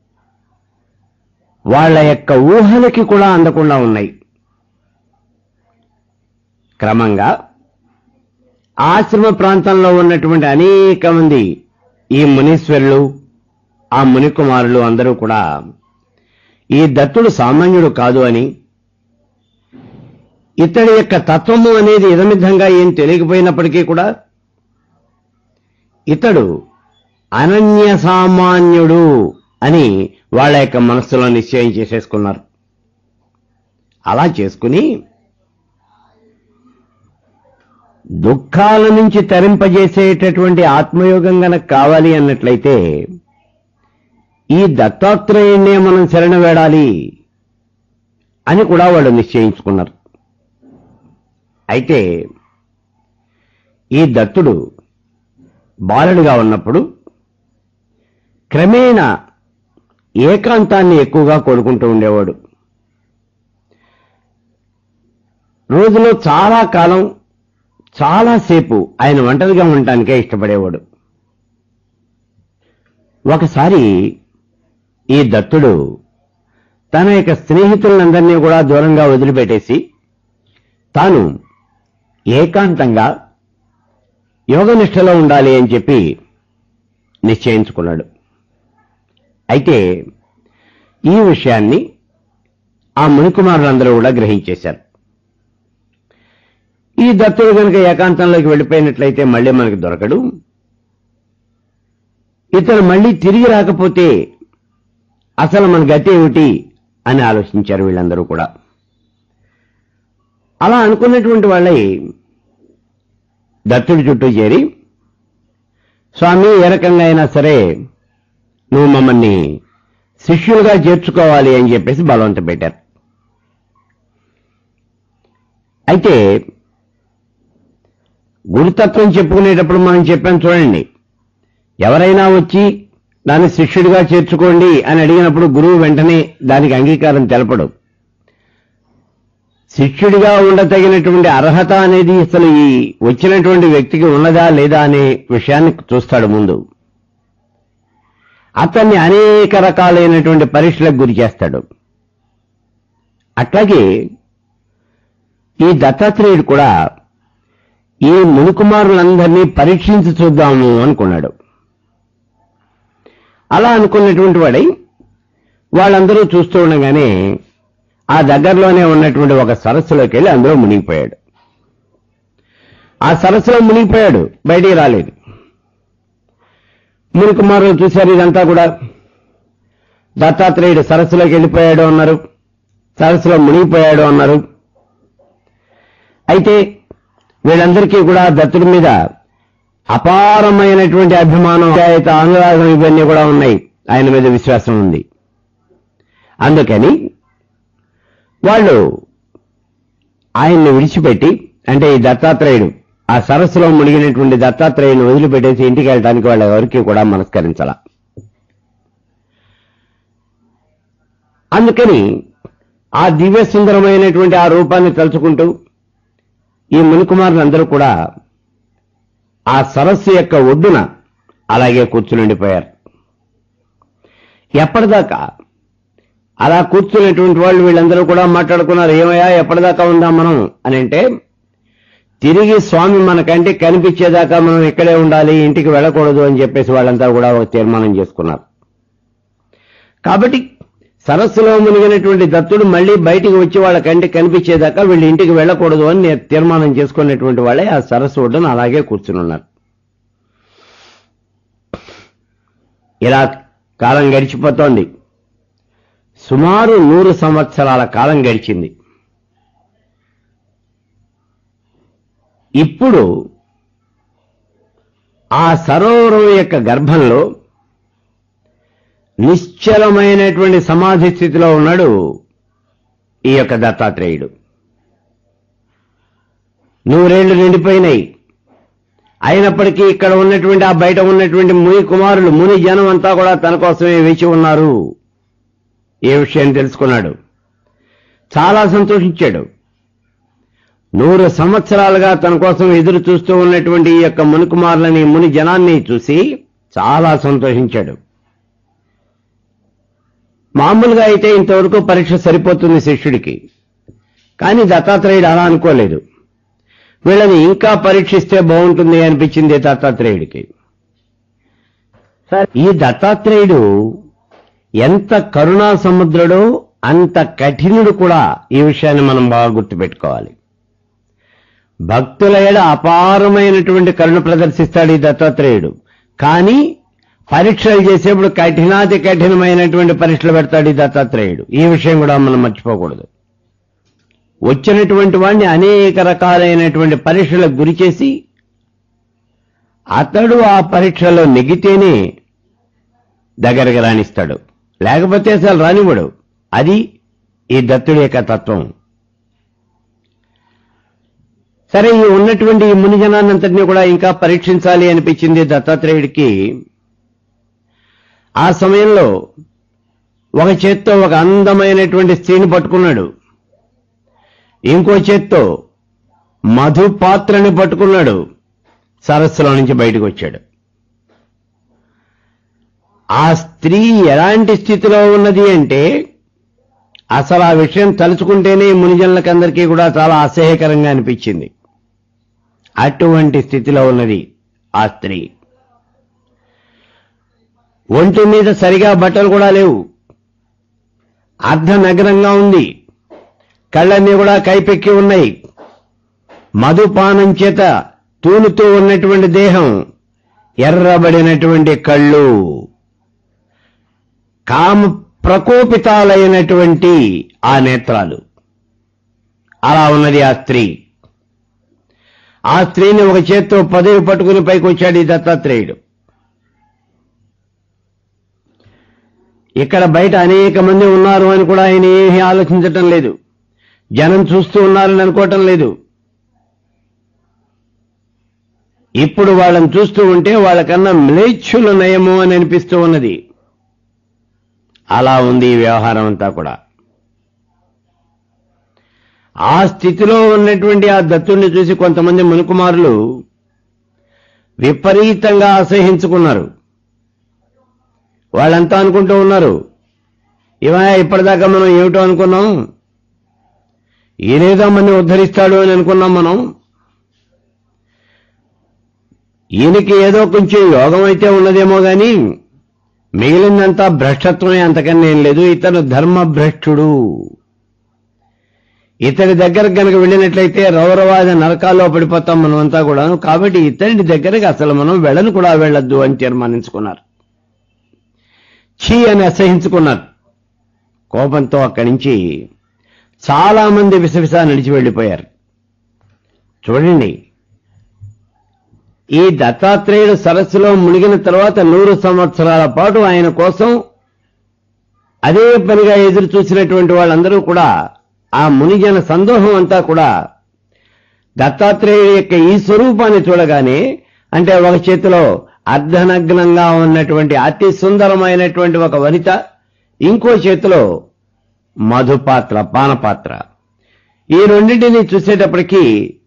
వాళ్ళ యొక్క ఊహలకి కూడా అందకుండా ఉన్నాయి క్రమంగా ఆశ్రమ ప్రాంతంలో ఉన్నటువంటి అనేక మంది ఈ మునీశ్వరులు ఆ మునికుమారులు అందరూ కూడా ఈ దత్తుడు సామాన్యుడు కాదు అని ఇతడి యొక్క తత్వము అనేది ఇదమిద్ధంగా ఏం తెలియకపోయినప్పటికీ కూడా ఇతడు అనన్య సామాన్యుడు అని వాళ్ళ యొక్క మనస్సులో నిశ్చయం చేసేసుకున్నారు అలా చేసుకుని దుఃఖాల నుంచి తరింపజేసేటటువంటి ఆత్మయోగం గనక కావాలి అన్నట్లయితే ఈ దత్తాత్రేయుణ్ణే మనం శరణ వేడాలి అని కూడా వాళ్ళు నిశ్చయించుకున్నారు అయితే ఈ దత్తుడు బాలుడిగా ఉన్నప్పుడు క్రమేణా ఏకాంతాన్ని ఎక్కువగా కోరుకుంటూ ఉండేవాడు రోజులో చాలా కాలం చాలాసేపు ఆయన ఒంటరిగా ఉండటానికే ఇష్టపడేవాడు ఒకసారి ఈ దత్తుడు తన యొక్క స్నేహితులందరినీ కూడా దూరంగా వదిలిపెట్టేసి తాను ఏకాంతంగా యోగనిష్టలో ఉండాలి అని చెప్పి నిశ్చయించుకున్నాడు అయితే ఈ విషయాన్ని ఆ మునికుమారులందరూ కూడా గ్రహించేశారు ఈ దత్తుడు కనుక ఏకాంతంలోకి వెళ్ళిపోయినట్లయితే మళ్ళీ మనకు దొరకడు ఇతను మళ్ళీ తిరిగి రాకపోతే అసలు మన గతి ఏమిటి అని ఆలోచించారు వీళ్ళందరూ కూడా అలా అనుకున్నటువంటి వాళ్ళై దత్తుడి చుట్టూ చేరి స్వామి ఏ రకంగా అయినా సరే నువ్వు మమ్మల్ని శిష్యులుగా చేర్చుకోవాలి అని చెప్పేసి బలవంత పెట్టారు అయితే గురుతత్వం చెప్పుకునేటప్పుడు మనం చెప్పాం చూడండి ఎవరైనా వచ్చి దాన్ని శిష్యుడిగా చేర్చుకోండి అని అడిగినప్పుడు గురువు వెంటనే దానికి అంగీకారం తెలపడు శిష్యుడిగా ఉండతగినటువంటి అర్హత అనేది అసలు ఈ వచ్చినటువంటి వ్యక్తికి ఉన్నదా లేదా అనే విషయాన్ని చూస్తాడు ముందు అతన్ని అనేక రకాలైనటువంటి పరీక్షలకు గురి చేస్తాడు అట్లాగే ఈ దత్తాత్రేయుడు కూడా ఈ మునికుమారులందరినీ పరీక్షించి చూద్దాము అనుకున్నాడు అలా అనుకున్నటువంటి వాడై వాళ్ళందరూ చూస్తూ ఉండగానే ఆ దగ్గరలోనే ఉన్నటువంటి ఒక సరస్సులోకి వెళ్ళి అందులో మునిగిపోయాడు ఆ సరస్సులో మునిగిపోయాడు బయటికి రాలేదు మునికుమారులు చూశారు ఇదంతా కూడా దత్తాత్రేయుడు సరస్సులోకి వెళ్ళిపోయాడు అన్నారు సరస్సులో మునిగిపోయాడు అన్నారు అయితే వీళ్ళందరికీ కూడా దత్తుడి మీద అపారమైనటువంటి అభిమానం ఆప్యాయత, అనురాగం ఇవన్నీ కూడా ఉన్నాయి ఆయన మీద విశ్వాసం ఉంది అందుకని వాళ్ళు ఆయన్ని విడిచిపెట్టి అంటే ఈ దత్తాత్రేయుడు ఆ సరస్సులో మునిగినటువంటి దత్తాత్రేయుని వదిలిపెట్టేసి ఇంటికి వెళ్ళడానికి వాళ్ళ ఎవరికి కూడా మనస్కరించాల అందుకని ఆ దివ్య సుందరమైనటువంటి ఆ రూపాన్ని తలుచుకుంటూ ఈ మునికుమారులందరూ కూడా ఆ సరస్సు యొక్క ఒడ్డున అలాగే కూర్చునుండిపోయారు ఎప్పటిదాకా అలా కూర్చున్నటువంటి వాళ్ళు వీళ్ళందరూ కూడా మాట్లాడుకున్నారు ఏమయ్యా ఎప్పటిదాకా ఉందాం మనం అని అంటే తిరిగి స్వామి మనకంటే కనిపించేదాకా మనం ఇక్కడే ఉండాలి ఇంటికి వెళ్ళకూడదు అని చెప్పేసి వాళ్ళంతా కూడా ఒక తీర్మానం చేసుకున్నారు కాబట్టి సరస్సులో మునిగినటువంటి దత్తుడు మళ్ళీ బయటికి వచ్చి వాళ్ళ కంటికి కనిపించేదాకా వీళ్ళు ఇంటికి వెళ్ళకూడదు అని నే- తీర్మానం చేసుకున్నటువంటి వాళ్ళే ఆ సరస్సు ఒడ్డున అలాగే కూర్చుని ఉన్నారు ఇలా కాలం గడిచిపోతోంది సుమారు నూరు సంవత్సరాల కాలం గడిచింది ఇప్పుడు ఆ సరోవరం యొక్క గర్భంలో నిశ్చలమైనటువంటి సమాధి స్థితిలో ఉన్నాడు ఈ యొక్క దత్తాత్రేయుడు నూరేళ్లు నిండిపోయినాయి అయినప్పటికీ ఇక్కడ ఉన్నటువంటి ఆ బయట ఉన్నటువంటి ముని కుమారులు ముని జనం అంతా కూడా తన కోసమే వేచి ఉన్నారు ఏ విషయం తెలుసుకున్నాడు చాలా సంతోషించాడు నూరు సంవత్సరాలుగా తన కోసం ఎదురు చూస్తూ ఉన్నటువంటి ఈ యొక్క ముని కుమారులని ముని జనాన్ని చూసి చాలా సంతోషించాడు మామూలుగా అయితే ఇంతవరకు పరీక్ష సరిపోతుంది శిష్యుడికి కానీ దత్తాత్రేయుడు అలా అనుకోలేదు వీళ్ళని ఇంకా పరీక్షిస్తే బాగుంటుంది అనిపించింది దత్తాత్రేయుడికి సరే, ఈ దత్తాత్రేయుడు ఎంత కరుణా సముద్రుడో అంత కఠినుడు కూడా ఈ విషయాన్ని మనం బాగా గుర్తుపెట్టుకోవాలి భక్తుల ఎడ అపారమైనటువంటి కరుణ ప్రదర్శిస్తాడు ఈ దత్తాత్రేయుడు కానీ పరీక్షలు చేసేప్పుడు కఠినాతి కఠినమైనటువంటి పరీక్షలు పెడతాడు ఈ దత్తాత్రేయుడు ఈ విషయం కూడా మనం మర్చిపోకూడదు వచ్చినటువంటి వాడిని అనేక రకాలైనటువంటి పరీక్షలకు గురి చేసి అతడు ఆ పరీక్షలో నెగితేనే దగ్గరికి రాణిస్తాడు లేకపోతే అసలు రానివ్వడు అది ఈ దత్తుడి యొక్క తత్వం సరే ఈ ఉన్నటువంటి ఈ మునిజనాన్నంతటినీ కూడా ఇంకా పరీక్షించాలి అనిపించింది దత్తాత్రేయుడికి ఆ సమయంలో ఒక చేత్తో ఒక అందమైనటువంటి స్త్రీని పట్టుకున్నాడు ఇంకో చేత్తో మధు పాత్రని పట్టుకున్నాడు సరస్సులో నుంచి బయటకు వచ్చాడు ఆ స్త్రీ ఎలాంటి స్థితిలో ఉన్నది అంటే అసలు ఆ విషయం తలుచుకుంటేనే మునిజనులకందరికీ కూడా చాలా అసహ్యకరంగా అనిపించింది అటువంటి స్థితిలో ఉన్నది ఆ స్త్రీ ఒంటి మీద సరిగా బట్టలు కూడా లేవు అర్ధనగరంగా ఉంది కళ్ళన్నీ కూడా కైపెక్కి ఉన్నాయి మధుపానం చేత తూలుతూ ఉన్నటువంటి దేహం ఎర్రబడినటువంటి కళ్ళు కామ ప్రకోపితాలైనటువంటి ఆ నేత్రాలు అలా ఉన్నది ఆ స్త్రీ ఆ స్త్రీని ఒక చేత్తో పదవి పట్టుకుని పైకి వచ్చాడు ఈ దత్తాత్రేయుడు ఇక్కడ బయట అనేక మంది ఉన్నారు అని కూడా ఆయన ఏమీ ఆలోచించటం లేదు జనం చూస్తూ ఉన్నారని అనుకోవటం లేదు ఇప్పుడు వాళ్ళని చూస్తూ ఉంటే వాళ్ళకన్నా మ్లేచ్ఛుల నయము అని అనిపిస్తూ ఉన్నది అలా ఉంది ఈ వ్యవహారం అంతా కూడా ఆ స్థితిలో ఉన్నటువంటి ఆ దత్తుణ్ణి చూసి కొంతమంది మునుకుమారులు విపరీతంగా అసహించుకున్నారు వాళ్ళంతా అనుకుంటూ ఉన్నారు ఇవా ఇప్పటిదాకా మనం ఏమిటో అనుకున్నాం ఈయనేదో మన ఉద్ధరిస్తాడు అని అనుకున్నాం మనం ఈయనకి ఏదో కొంచెం యోగం అయితే ఉన్నదేమో గాని మిగిలిందంతా భ్రష్టత్వమే అంతకన్నా ఏం లేదు ఇతను ధర్మభ్రష్టుడు ఇతడి దగ్గరకు గనక వెళ్ళినట్లయితే రౌరవాద నరకాల్లో పడిపోతాం మనం అంతా కూడాను కాబట్టి ఇతడి దగ్గరకు అసలు మనం వెళ్ళను కూడా వెళ్ళొద్దు అని తీర్మానించుకున్నారు ఛీ అని అసహించుకున్నారు కోపంతో అక్కడి నుంచి చాలా మంది విసవిసా నడిచి వెళ్ళిపోయారు చూడండి ఈ దత్తాత్రేయుడు సరస్సులో మునిగిన తర్వాత నూరు సంవత్సరాల పాటు ఆయన కోసం అదే పనిగా ఎదురు చూసినటువంటి వాళ్ళందరూ కూడా ఆ మునిజన సందోహం అంతా కూడా దత్తాత్రేయుడి యొక్క ఈ స్వరూపాన్ని చూడగానే అంటే ఒక చేతిలో అర్ధనగ్నంగా ఉన్నటువంటి అతి సుందరమైనటువంటి ఒక వనిత ఇంకో చేతిలో మధుపాత్ర పానపాత్ర ఈ రెండింటిని చూసేటప్పటికీ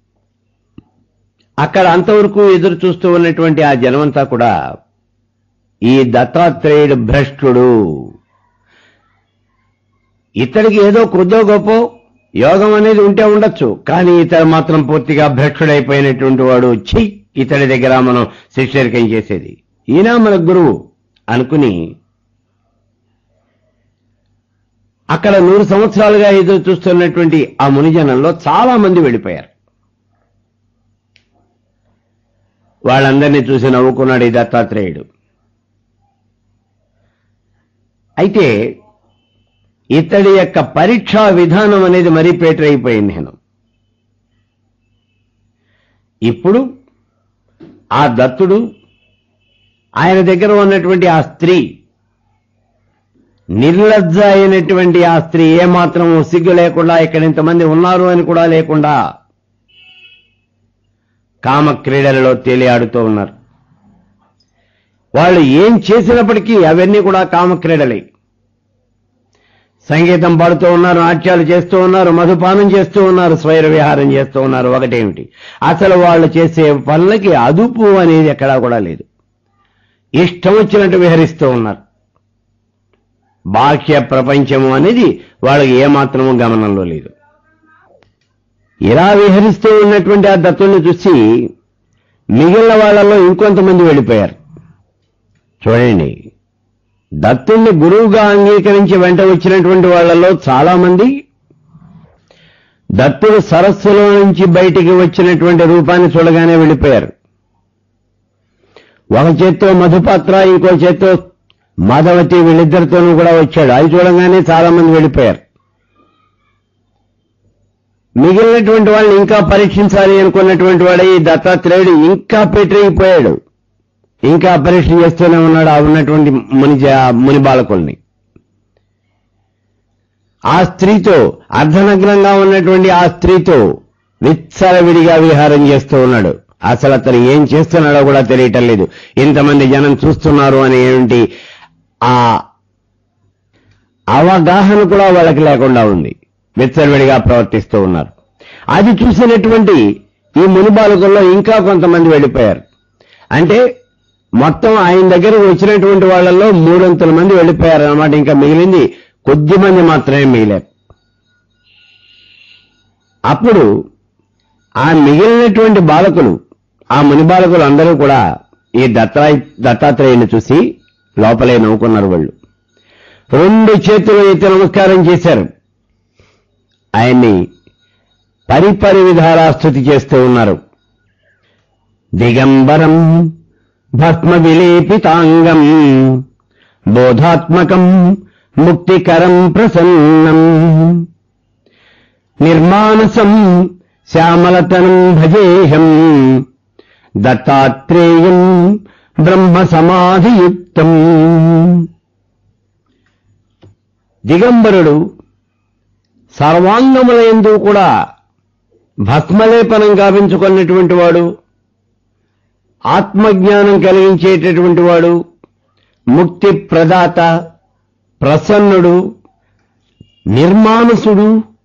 అక్కడ అంతవరకు ఎదురు చూస్తూ ఉన్నటువంటి ఆ జనమంతా కూడా ఈ దత్తాత్రేయుడు భ్రష్టుడు ఇతడికి ఏదో కొద్దో గొప్ప యోగం అనేది ఉంటే ఉండొచ్చు కానీ ఇతడు మాత్రం పూర్తిగా భ్రష్టుడైపోయినటువంటి వాడు ఛీ ఇతడి దగ్గర మనం శిష్యరికం చేసేది ఈయన మన గురువు అనుకుని అక్కడ నూరు సంవత్సరాలుగా ఎదురు చూస్తున్నటువంటి ఆ మునిజనంలో చాలా మంది వెళ్ళిపోయారు వాళ్ళందరినీ చూసి నవ్వుకున్నాడు ఈ దత్తాత్రేయుడు అయితే ఇతడి యొక్క పరీక్షా విధానం అనేది మరీ పేటరైపోయింది నేను ఇప్పుడు ఆ దత్తుడు ఆయన దగ్గర ఉన్నటువంటి ఆ స్త్రీ నిర్లజ్జ అయినటువంటి ఆ స్త్రీ ఏమాత్రం సిగ్గు లేకుండా ఇక్కడ ఇంతమంది ఉన్నారు అని కూడా లేకుండా కామ క్రీడలలో తేలియాడుతూ ఉన్నారు వాళ్ళు ఏం చేసినప్పటికీ అవన్నీ కూడా కామ క్రీడలే సంగీతం పాడుతూ ఉన్నారు నాట్యాలు చేస్తూ ఉన్నారు మధుపానం చేస్తూ ఉన్నారు స్వైర విహారం చేస్తూ ఉన్నారు ఒకటేమిటి అసలు వాళ్ళు చేసే పనులకి అదుపు అనేది ఎక్కడా కూడా లేదు ఇష్టం వచ్చినట్టు విహరిస్తూ ఉన్నారు బాహ్య ప్రపంచము అనేది వాళ్ళకి ఏమాత్రము గమనంలో లేదు ఇలా విహరిస్తూ ఉన్నటువంటి ఆ దత్తుల్ని చూసి మిగిలిన వాళ్ళలో ఇంకొంతమంది వెళ్ళిపోయారు చూడండి దత్తుణ్ణి గురువుగా అంగీకరించి వెంట వచ్చినటువంటి వాళ్ళలో చాలా మంది దత్తుడు సరస్సులో నుంచి బయటికి వచ్చినటువంటి రూపాన్ని చూడగానే వెళ్ళిపోయారు ఒక చేత్తో మధుపాత్ర ఇంకో చేత్తో మాధవతి వీళ్ళిద్దరితోనూ కూడా వచ్చాడు అది చూడగానే చాలా మంది వెళ్ళిపోయారు మిగిలినటువంటి వాళ్ళని ఇంకా పరీక్షించాలి అనుకున్నటువంటి వాడు ఈ దత్తాత్రేయుడు ఇంకా పెట్టిపోయాడు ఇంకా పరీక్ష చేస్తూనే ఉన్నాడు ఆ ఉన్నటువంటి ముని జా- ముని బాలకుల్ని ఆ స్త్రీతో అర్ధనగ్నంగా ఉన్నటువంటి ఆ స్త్రీతో విచ్చలవిడిగా విహారం చేస్తూ ఉన్నాడు అసలు అతను ఏం చేస్తున్నాడో కూడా తెలియటం లేదు ఇంతమంది జనం చూస్తున్నారు అని ఏంటి ఆ అవగాహన కూడా వాళ్ళకి లేకుండా ఉంది విచ్చలవిడిగా ప్రవర్తిస్తూ ఉన్నారు అది చూసినటువంటి ఈ ముని బాలకుల్లో ఇంకా కొంతమంది వెళ్ళిపోయారు అంటే మొత్తం ఆయన దగ్గరకు వచ్చినటువంటి వాళ్ళల్లో మూడొంతుల మంది వెళ్ళిపోయారు అన్నమాట ఇంకా మిగిలింది కొద్ది మంది మాత్రమే మిగిలారు అప్పుడు ఆ మిగిలినటువంటి బాలకులు ఆ ముని బాలకులు అందరూ కూడా ఈ దత్తాయి దత్తాత్రేయుని చూసి లోపలే నవ్వుకున్నారు వాళ్ళు రెండు చేతులు ఎత్తి నమస్కారం చేశారు ఆయన్ని పరిపరి విధాలా స్థుతి చేస్తూ ఉన్నారు దిగంబరం భస్మ విలేపితాంగం బోధాత్మకం ముక్తికరం ప్రసన్నం నిర్మానసం శ్యామలతనం భజేహం దత్తాత్రేయం బ్రహ్మ సమాధియుక్తం దిగంబరుడు సర్వాంగములందు కూడా భస్మలేపనం గావించుకున్నటువంటి వాడు ఆత్మజ్ఞానం కలిగించేటటువంటి వాడు ముక్తి ప్రదాత ప్రసన్నుడు నిర్మానసుడు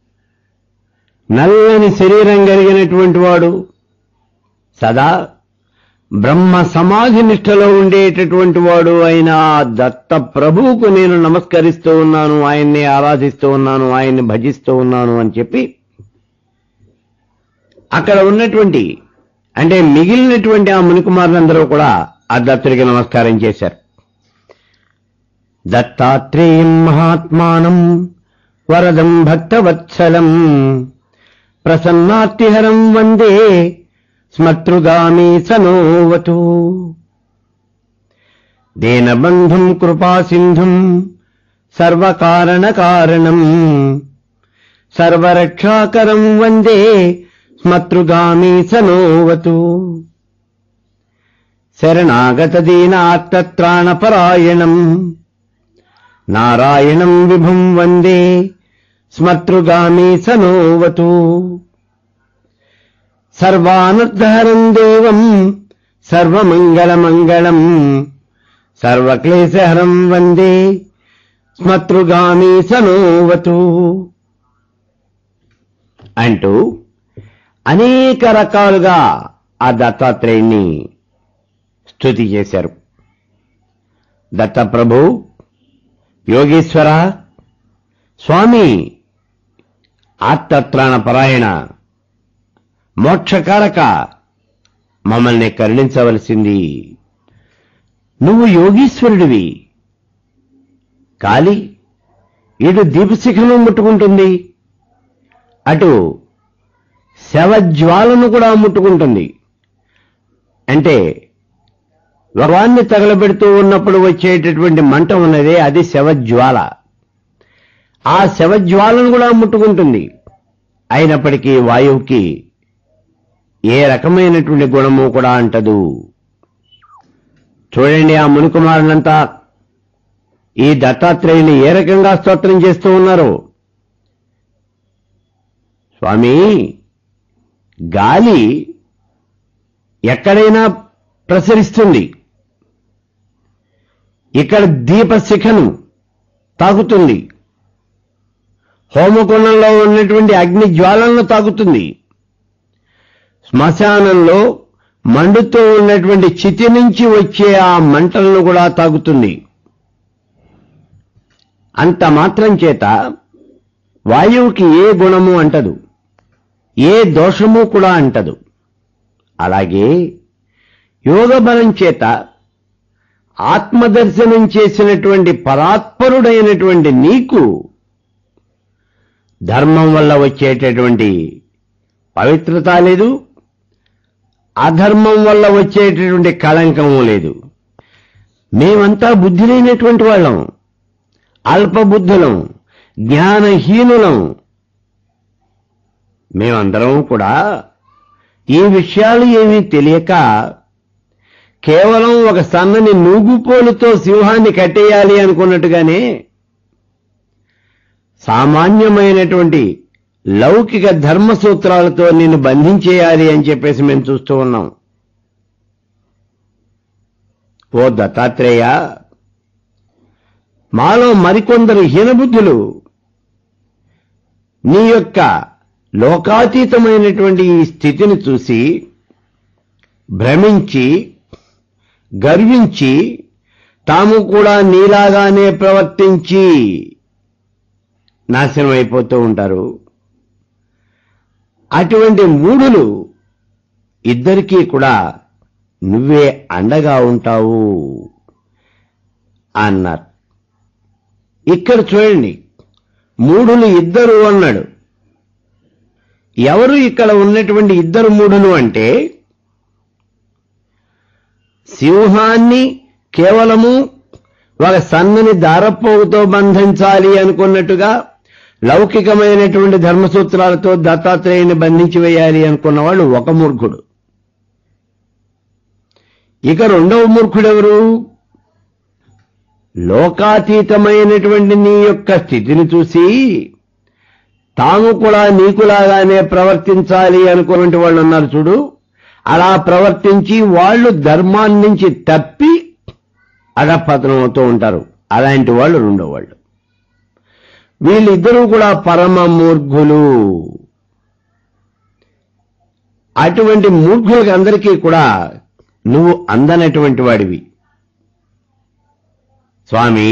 నల్లని శరీరం కలిగినటువంటి వాడు సదా బ్రహ్మ సమాధి నిష్టలో ఉండేటటువంటి వాడు అయిన ఆ దత్త ప్రభువుకు నేను నమస్కరిస్తూ ఉన్నాను ఆయన్ని ఆరాధిస్తూ ఉన్నాను ఆయన్ని భజిస్తూ ఉన్నాను అని చెప్పి అక్కడ ఉన్నటువంటి అంటే మిగిలినటువంటి ఆ మునికుమారులందరూ కూడా ఆ దత్తుడికి నమస్కారం చేశారు దత్తాత్రేయం మహాత్మానం వరదం భక్తవత్సలం ప్రసన్నార్తిహరం వందే స్మతృగామి సనోవతు దీనబంధుం కృపాసింధుం సర్వకారణకారణం సర్వరక్షాకరం వందే స్మతృగామి సనోవతు శరణాగతదీనార్తత్రాణపరాయణం నారాయణం విభుం వందే స్మతృగామి సనోవతు సర్వానర్థహరం దేవం సర్వమంగళమంగళం సర్వక్లేశహరం వందే స్మతృగామి సనోవతు అంటూ అనేక రకాలుగా ఆ దత్తాత్రేయుణ్ణి స్తుతి చేశారు దత్తప్రభు యోగీశ్వర స్వామి ఆర్తత్రాణ పరాయణ మోక్షకారక మమ్మల్ని కరుణించవలసింది నువ్వు యోగీశ్వరుడివి కాలి ఇటు దీపశిఖను ముట్టుకుంటుంది అటు శవజ్వాలను కూడా ముట్టుకుంటుంది అంటే వరాన్ని తగలబెడుతూ ఉన్నప్పుడు వచ్చేటటువంటి మంట ఉన్నదే అది శవజ్వాల ఆ శవజ్వాలను కూడా ముట్టుకుంటుంది అయినప్పటికీ వాయువుకి ఏ రకమైనటువంటి గుణము కూడా అంటదు చూడండి ఆ మునికుమారులంతా ఈ దత్తాత్రేయుని ఏ రకంగా స్తోత్రం చేస్తూ ఉన్నారు స్వామి గాలి ఎక్కడైనా ప్రసరిస్తుంది ఇక్కడ దీపశిఖను తాకుతుంది హోమకుండంలో ఉన్నటువంటి అగ్ని జ్వాలలను తాకుతుంది శ్మశానంలో మండుతూ ఉన్నటువంటి చితి నుంచి వచ్చే ఆ మంటలను కూడా తాగుతుంది అంత మాత్రం చేత వాయువుకి ఏ గుణము అంటదు ఏ దోషము కూడా అంటదు అలాగే యోగ బలం చేత ఆత్మదర్శనం చేసినటువంటి పరాత్పరుడైనటువంటి నీకు ధర్మం వల్ల వచ్చేటటువంటి పవిత్రత లేదు అధర్మం వల్ల వచ్చేటటువంటి కళంకము లేదు మేమంతా బుద్ధి లేనటువంటి వాళ్ళం అల్పబుద్ధులం జ్ఞానహీనులం మేమందరం కూడా ఈ విషయాలు ఏమీ తెలియక కేవలం ఒక సన్నని నూగుపోలుతో సింహాన్ని కట్టేయాలి అనుకున్నట్టుగానే సామాన్యమైనటువంటి లౌకిక ధర్మ సూత్రాలతో నిన్ను బంధించేయాలి అని చెప్పేసి మేము చూస్తూ ఉన్నాం ఓ దత్తాత్రేయ మాలో మరికొందరు హీనబుద్ధులు నీ యొక్క లోకాతీతమైనటువంటి ఈ స్థితిని చూసి భ్రమించి గర్వించి తాము కూడా నీలాగానే ప్రవర్తించి నాశనం అయిపోతూ ఉంటారు అటువంటి మూఢులు ఇద్దరికీ కూడా నువ్వే అండగా ఉంటావు అన్నారు ఇక్కడ చూడండి మూఢులు ఇద్దరు అన్నాడు ఎవరు ఇక్కడ ఉన్నటువంటి ఇద్దరు మూఢులు అంటే సింహాన్ని కేవలము ఒక సన్నని దారపోగుతో బంధించాలి అనుకున్నట్టుగా లౌకికమైనటువంటి ధర్మసూత్రాలతో దత్తాత్రేయుని బంధించి వేయాలి అనుకున్న వాళ్ళు ఒక మూర్ఖుడు ఇక రెండవ మూర్ఖుడెవరు లోకాతీతమైనటువంటి నీ యొక్క స్థితిని చూసి తాము కూడా నీకులాగానే ప్రవర్తించాలి అనుకున్నటువంటి వాళ్ళు ఉన్నారు చూడు అలా ప్రవర్తించి వాళ్ళు ధర్మాన్ని నుంచి తప్పి అధపతనం అవుతూ ఉంటారు అలాంటి వాళ్ళు రెండో వాళ్ళు వీళ్ళిద్దరూ కూడా పరమ మూర్ఖులు అటువంటి మూర్ఖులకి అందరికీ కూడా నువ్వు అందనటువంటి వాడివి స్వామి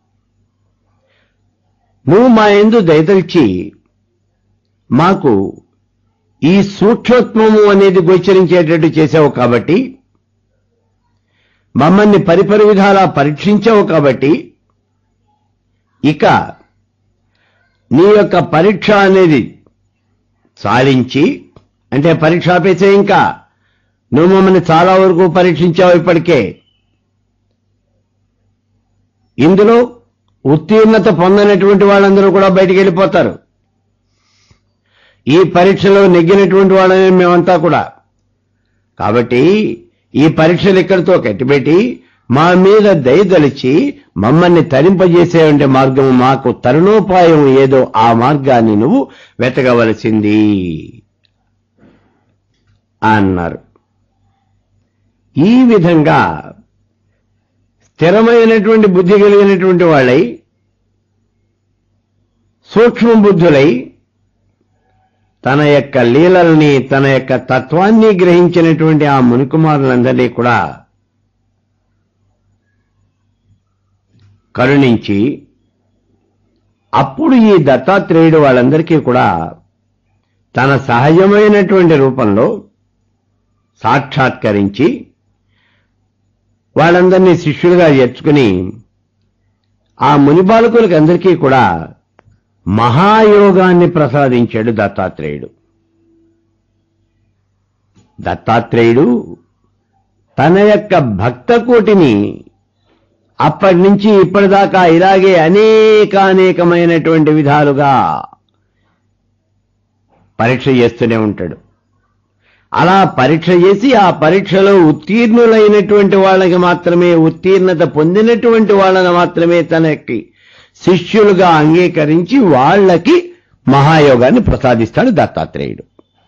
నువ్వు మా ఎందు దయతలిచి మాకు ఈ సూక్ష్మత్వము అనేది గోచరించేటట్టు చేసావు కాబట్టి మమ్మల్ని పరిపరి విధాలా పరీక్షించావు కాబట్టి ఇక నీ యొక్క పరీక్ష అనేది సాధించి అంటే పరీక్ష ఆపేసే ఇంకా నువ్వు మమ్మల్ని చాలా వరకు పరీక్షించావు ఇప్పటికే ఇందులో ఉత్తీర్ణత పొందనటువంటి వాళ్ళందరూ కూడా బయటికి వెళ్ళిపోతారు ఈ పరీక్షలో నెగ్గినటువంటి వాళ్ళని మేమంతా కూడా కాబట్టి ఈ పరీక్షలు ఇక్కడితో కట్టిపెట్టి మా మీద దయదలిచి మమ్మల్ని తరింపజేసేటువంటి మార్గం మాకు తరుణోపాయం ఏదో ఆ మార్గాన్ని నువ్వు వెతకవలసింది అన్నారు ఈ విధంగా స్థిరమైనటువంటి బుద్ధి కలిగినటువంటి వాళ్ళై సూక్ష్మ బుద్ధులై తన యొక్క లీలల్ని తన యొక్క తత్వాన్ని గ్రహించినటువంటి ఆ మునికుమారులందరినీ కూడా కరుణించి అప్పుడు ఈ దత్తాత్రేయుడు వాళ్ళందరికీ కూడా తన సహజమైనటువంటి రూపంలో సాక్షాత్కరించి వాళ్ళందరినీ శిష్యులుగా చేర్చుకుని ఆ మునిబాలకులకి అందరికీ కూడా మహాయోగాన్ని ప్రసాదించాడు దత్తాత్రేయుడు దత్తాత్రేయుడు తన యొక్క భక్త కోటిని అప్పటి నుంచి ఇప్పటిదాకా ఇలాగే అనేకానేకమైనటువంటి విధాలుగా పరీక్ష చేస్తూనే ఉంటాడు అలా పరీక్ష చేసి ఆ పరీక్షలో ఉత్తీర్ణులైనటువంటి వాళ్ళకి మాత్రమే ఉత్తీర్ణత పొందినటువంటి వాళ్ళని మాత్రమే తనకి శిష్యులుగా అంగీకరించి వాళ్ళకి మహాయోగాన్ని ప్రసాదిస్తాడు దత్తాత్రేయుడు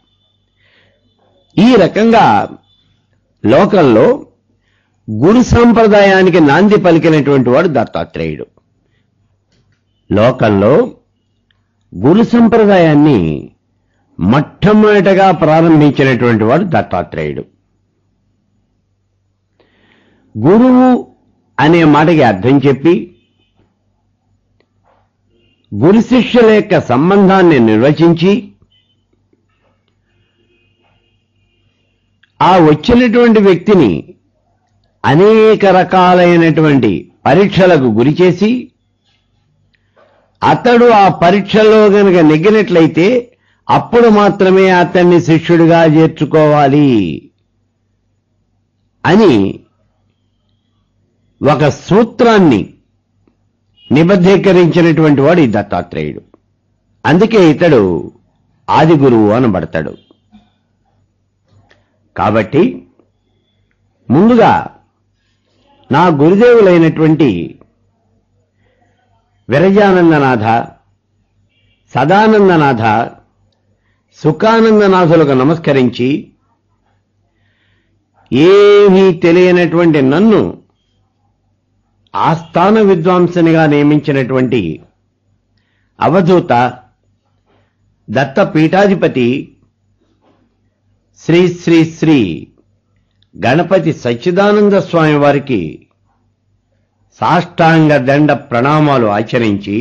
ఈ రకంగా లోకంలో గురు సంప్రదాయానికి నాంది పలికినటువంటి వాడు దత్తాత్రేయుడు లోకంలో గురు సంప్రదాయాన్ని మొట్టమొదటగా ప్రారంభించినటువంటి వాడు దత్తాత్రేయుడు గురువు అనే మాటకి అర్థం చెప్పి గురు శిష్యుల యొక్క సంబంధాన్ని నిర్వచించి ఆ వచ్చినటువంటి వ్యక్తిని అనేక రకాలైనటువంటి పరీక్షలకు గురి చేసి అతడు ఆ పరీక్షల్లో గనక నెగ్గినట్లయితే అప్పుడు మాత్రమే అతన్ని శిష్యుడిగా చేర్చుకోవాలి అని ఒక సూత్రాన్ని నిబద్ధీకరించినటువంటి వాడు ఈ దత్తాత్రేయుడు అందుకే ఇతడు ఆది గురువు అనబడతాడు కాబట్టి ముందుగా నా గురుదేవులైనటువంటి విరజానందనాథ సదానందనాథ సుఖానందనాథులకు నమస్కరించి ఏమీ తెలియనటువంటి నన్ను ఆస్థాన విద్వాంసునిగా నియమించినటువంటి అవధూత దత్త పీఠాధిపతి శ్రీ శ్రీ శ్రీ గణపతి సచ్చిదానంద స్వామి వారికి సాష్టాంగ దండ ప్రణామాలు ఆచరించి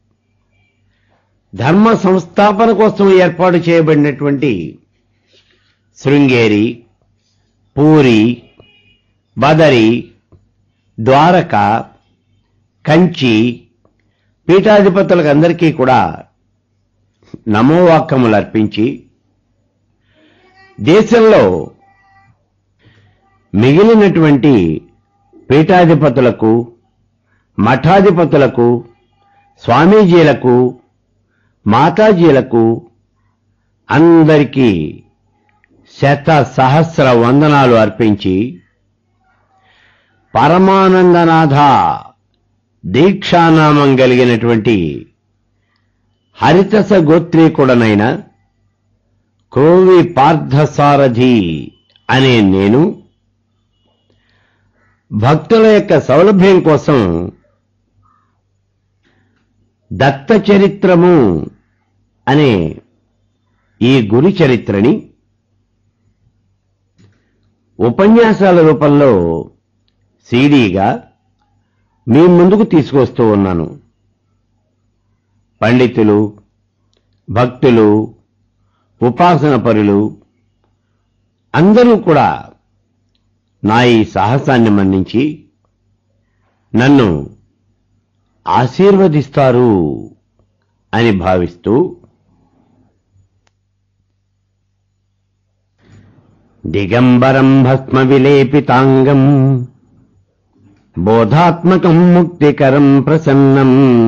ధర్మ సంస్థాపన కోసం ఏర్పాటు చేయబడినటువంటి శృంగేరి పూరి బదరి ద్వారక కంచి పీఠాధిపతులకు అందరికీ కూడా నమోవాక్యములు అర్పించి దేశంలో మిగిలినటువంటి పీఠాధిపతులకు మఠాధిపతులకు స్వామీజీలకు మాతాజీలకు అందరికీ శత సహస్ర వందనాలు అర్పించి పరమానందనాథ దీక్షానామం కలిగినటువంటి హరితస గోత్రీకుడనైన కోవి పార్థసారథి అనే నేను భక్తుల యొక్క సౌలభ్యం కోసం దత్త చరిత్రము అనే ఈ గురి చరిత్రని ఉపన్యాసాల రూపంలో సీడీగా మీ ముందుకు తీసుకొస్తూ ఉన్నాను పండితులు భక్తులు ఉపాసన పరులు అందరూ కూడా నా ఈ సాహసాన్ని మన్నించి నన్ను ఆశీర్వదిస్తారు అని భావిస్తూ దిగంబరం భస్మ విలేపితాంగం బోధాత్మకం ముక్తికరం ప్రసన్నం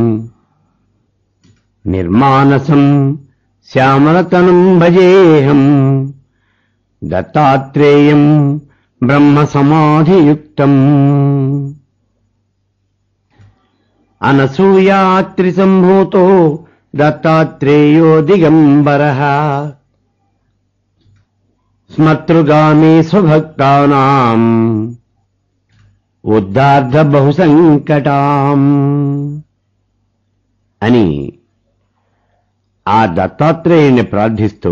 నిర్మానసం శ్యామలతనం భజేహం దత్తాత్రేయం బ్రహ్మ సమాధియుక్తం అనసూయాత్రి సంభూతో దత్తాత్రేయో దిగంబర స్మతృగామి స్వభక్తానాం ఉద్దార్థ బహుసంకటాం అని ఆ దత్తాత్రేయుని ప్రార్థిస్తూ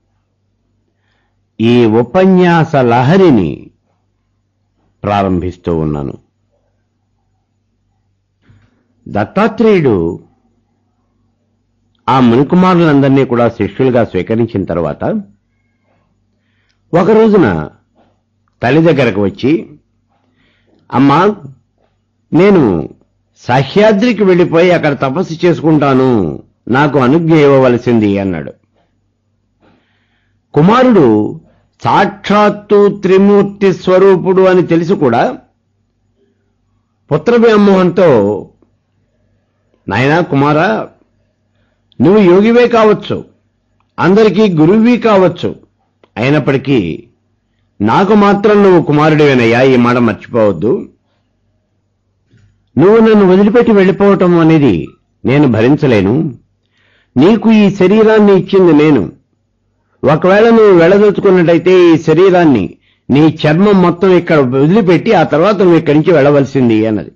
ఈ ఉపన్యాస లహరిని ప్రారంభిస్తూ ఉన్నాను దత్తాత్రేయుడు ఆ మునికుమారులందరినీ కూడా శిష్యులుగా స్వీకరించిన తర్వాత ఒక రోజున తల్లి దగ్గరకు వచ్చి అమ్మా నేను సహ్యాద్రికి వెళ్ళిపోయి అక్కడ తపస్సు చేసుకుంటాను నాకు అనుజ్ఞ ఇవ్వవలసింది అన్నాడు కుమారుడు సాక్షాత్తు త్రిమూర్తి స్వరూపుడు అని తెలిసి కూడా పుత్ర వ్యామోహంతో నాయనా కుమారా నువ్వు యోగివే కావచ్చు అందరికీ గురువి కావచ్చు అయినప్పటికీ నాకు మాత్రం నువ్వు కుమారుడివేనయ్యా ఈ మాట మర్చిపోవద్దు నువ్వు నన్ను వదిలిపెట్టి వెళ్ళిపోవటం అనేది నేను భరించలేను నీకు ఈ శరీరాన్ని ఇచ్చింది నేను ఒకవేళ నువ్వు వెళ్ళదలుచుకున్నట్టయితే ఈ శరీరాన్ని నీ చర్మం మొత్తం ఇక్కడ వదిలిపెట్టి ఆ తర్వాత నువ్వు ఇక్కడి నుంచి వెళ్ళవలసింది అన్నది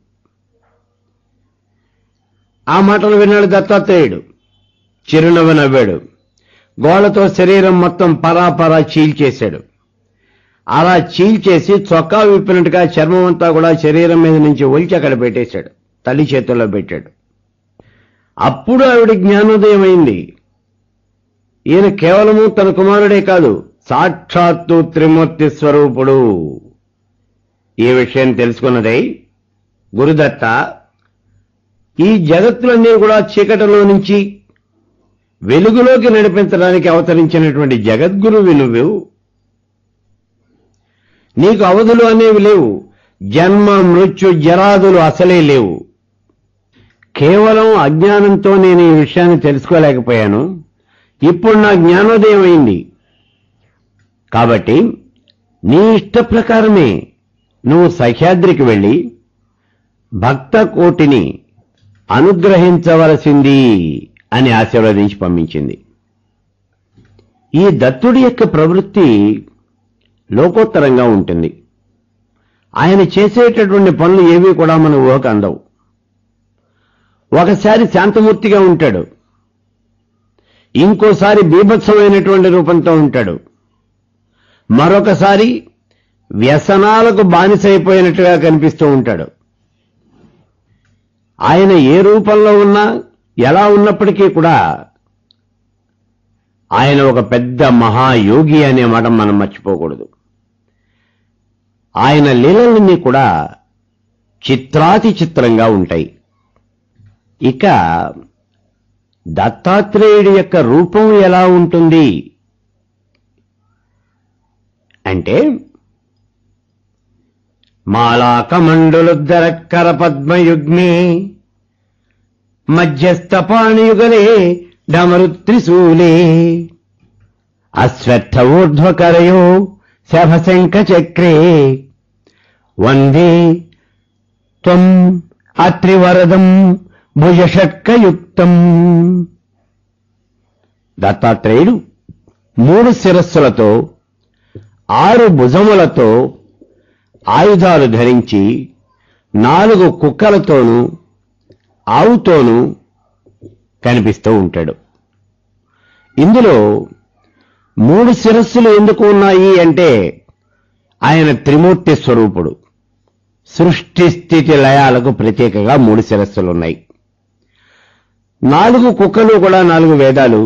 ఆ మాటలు విన్నాడు దత్తాత్రేయుడు చిరునవ్వు నవ్వాడు గోళ్లతో శరీరం మొత్తం పరాపరా చీల్చేశాడు అలా చీల్చేసి చొక్కా విప్పినట్టుగా చర్మం అంతా కూడా శరీరం మీద నుంచి ఒలిచి అక్కడ పెట్టేశాడు తల్లి చేతుల్లో పెట్టాడు అప్పుడు ఆవిడ జ్ఞానోదయం అయింది ఈయన కేవలము తన కుమారుడే కాదు సాక్షాత్తు త్రిమూర్తి స్వరూపుడు ఈ విషయం తెలుసుకున్నదై గురుదత్త ఈ జగత్తులన్నీ కూడా చీకటిలో నుంచి వెలుగులోకి నడిపించడానికి అవతరించినటువంటి జగద్గురువి నువ్వు నీకు అవధులు అనేవి లేవు జన్మ మృత్యు జరాదులు అసలే లేవు కేవలం అజ్ఞానంతో నేను ఈ విషయాన్ని తెలుసుకోలేకపోయాను ఇప్పుడు నా జ్ఞానోదయం అయింది కాబట్టి నీ ఇష్ట ప్రకారమే నువ్వు సహ్యాద్రికి వెళ్ళి భక్త కోటిని అనుగ్రహించవలసింది అని ఆశీర్వదించి పంపించింది ఈ దత్తుడి యొక్క ప్రవృత్తి లోకోత్తరంగా ఉంటుంది ఆయన చేసేటటువంటి పనులు ఏవి కూడా మన ఊహకు అందవు ఒకసారి శాంతమూర్తిగా ఉంటాడు ఇంకోసారి బీభత్సమైనటువంటి రూపంతో ఉంటాడు మరొకసారి వ్యసనాలకు బానిసైపోయినట్టుగా కనిపిస్తూ ఉంటాడు ఆయన ఏ రూపంలో ఉన్నా ఎలా ఉన్నప్పటికీ కూడా ఆయన ఒక పెద్ద మహాయోగి అనే మాట మనం మర్చిపోకూడదు ఆయన లీలలన్నీ కూడా చిత్రాతి చిత్రంగా ఉంటాయి ఇక దత్తాత్రేయుడి యొక్క రూపం ఎలా ఉంటుంది అంటే మాలాకమండులుద్దరక్కర పద్మయుగ్మే మధ్యస్థపాణియుగలే డమరుత్రిశూలే అశ్వత్థ ఊర్ధ్వకరయో శభశంఖ చక్రే వందే త్వం అత్రివరదం భుజషట్కయుక్తం దత్తాత్రేయుడు మూడు శిరస్సులతో ఆరు భుజములతో ఆయుధాలు ధరించి నాలుగు కుక్కలతోనూ ఆవుతోనూ కనిపిస్తూ ఉంటాడు ఇందులో మూడు శిరస్సులు ఎందుకు ఉన్నాయి అంటే ఆయన త్రిమూర్తి స్వరూపుడు సృష్టి స్థితి లయాలకు ప్రత్యేకంగా మూడు శిరస్సులు ఉన్నాయి నాలుగు కుక్కలు కూడా నాలుగు వేదాలు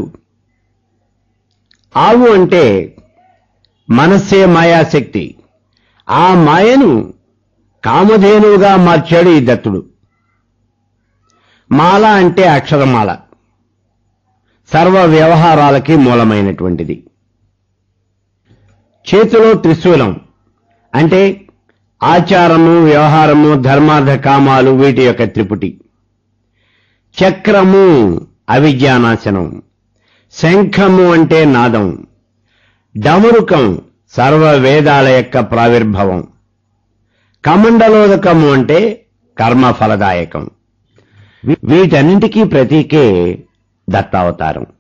ఆవు అంటే మనస్సే మాయాశక్తి ఆ మాయను కామధేనువుగా మార్చాడు ఈ దత్తుడు మాల అంటే అక్షరమాల సర్వ వ్యవహారాలకి మూలమైనటువంటిది చేతిలో త్రిశూలం అంటే ఆచారము వ్యవహారము ధర్మార్థ కామాలు వీటి యొక్క త్రిపుటి చక్రము అవిద్యానాశనం శంఖము అంటే నాదం డమరుకం సర్వ వేదాల యొక్క ప్రావిర్భవం కమండలోదకము అంటే కర్మ ఫలదాయకం వీటన్నింటికీ ప్రతీకే దత్తావతారం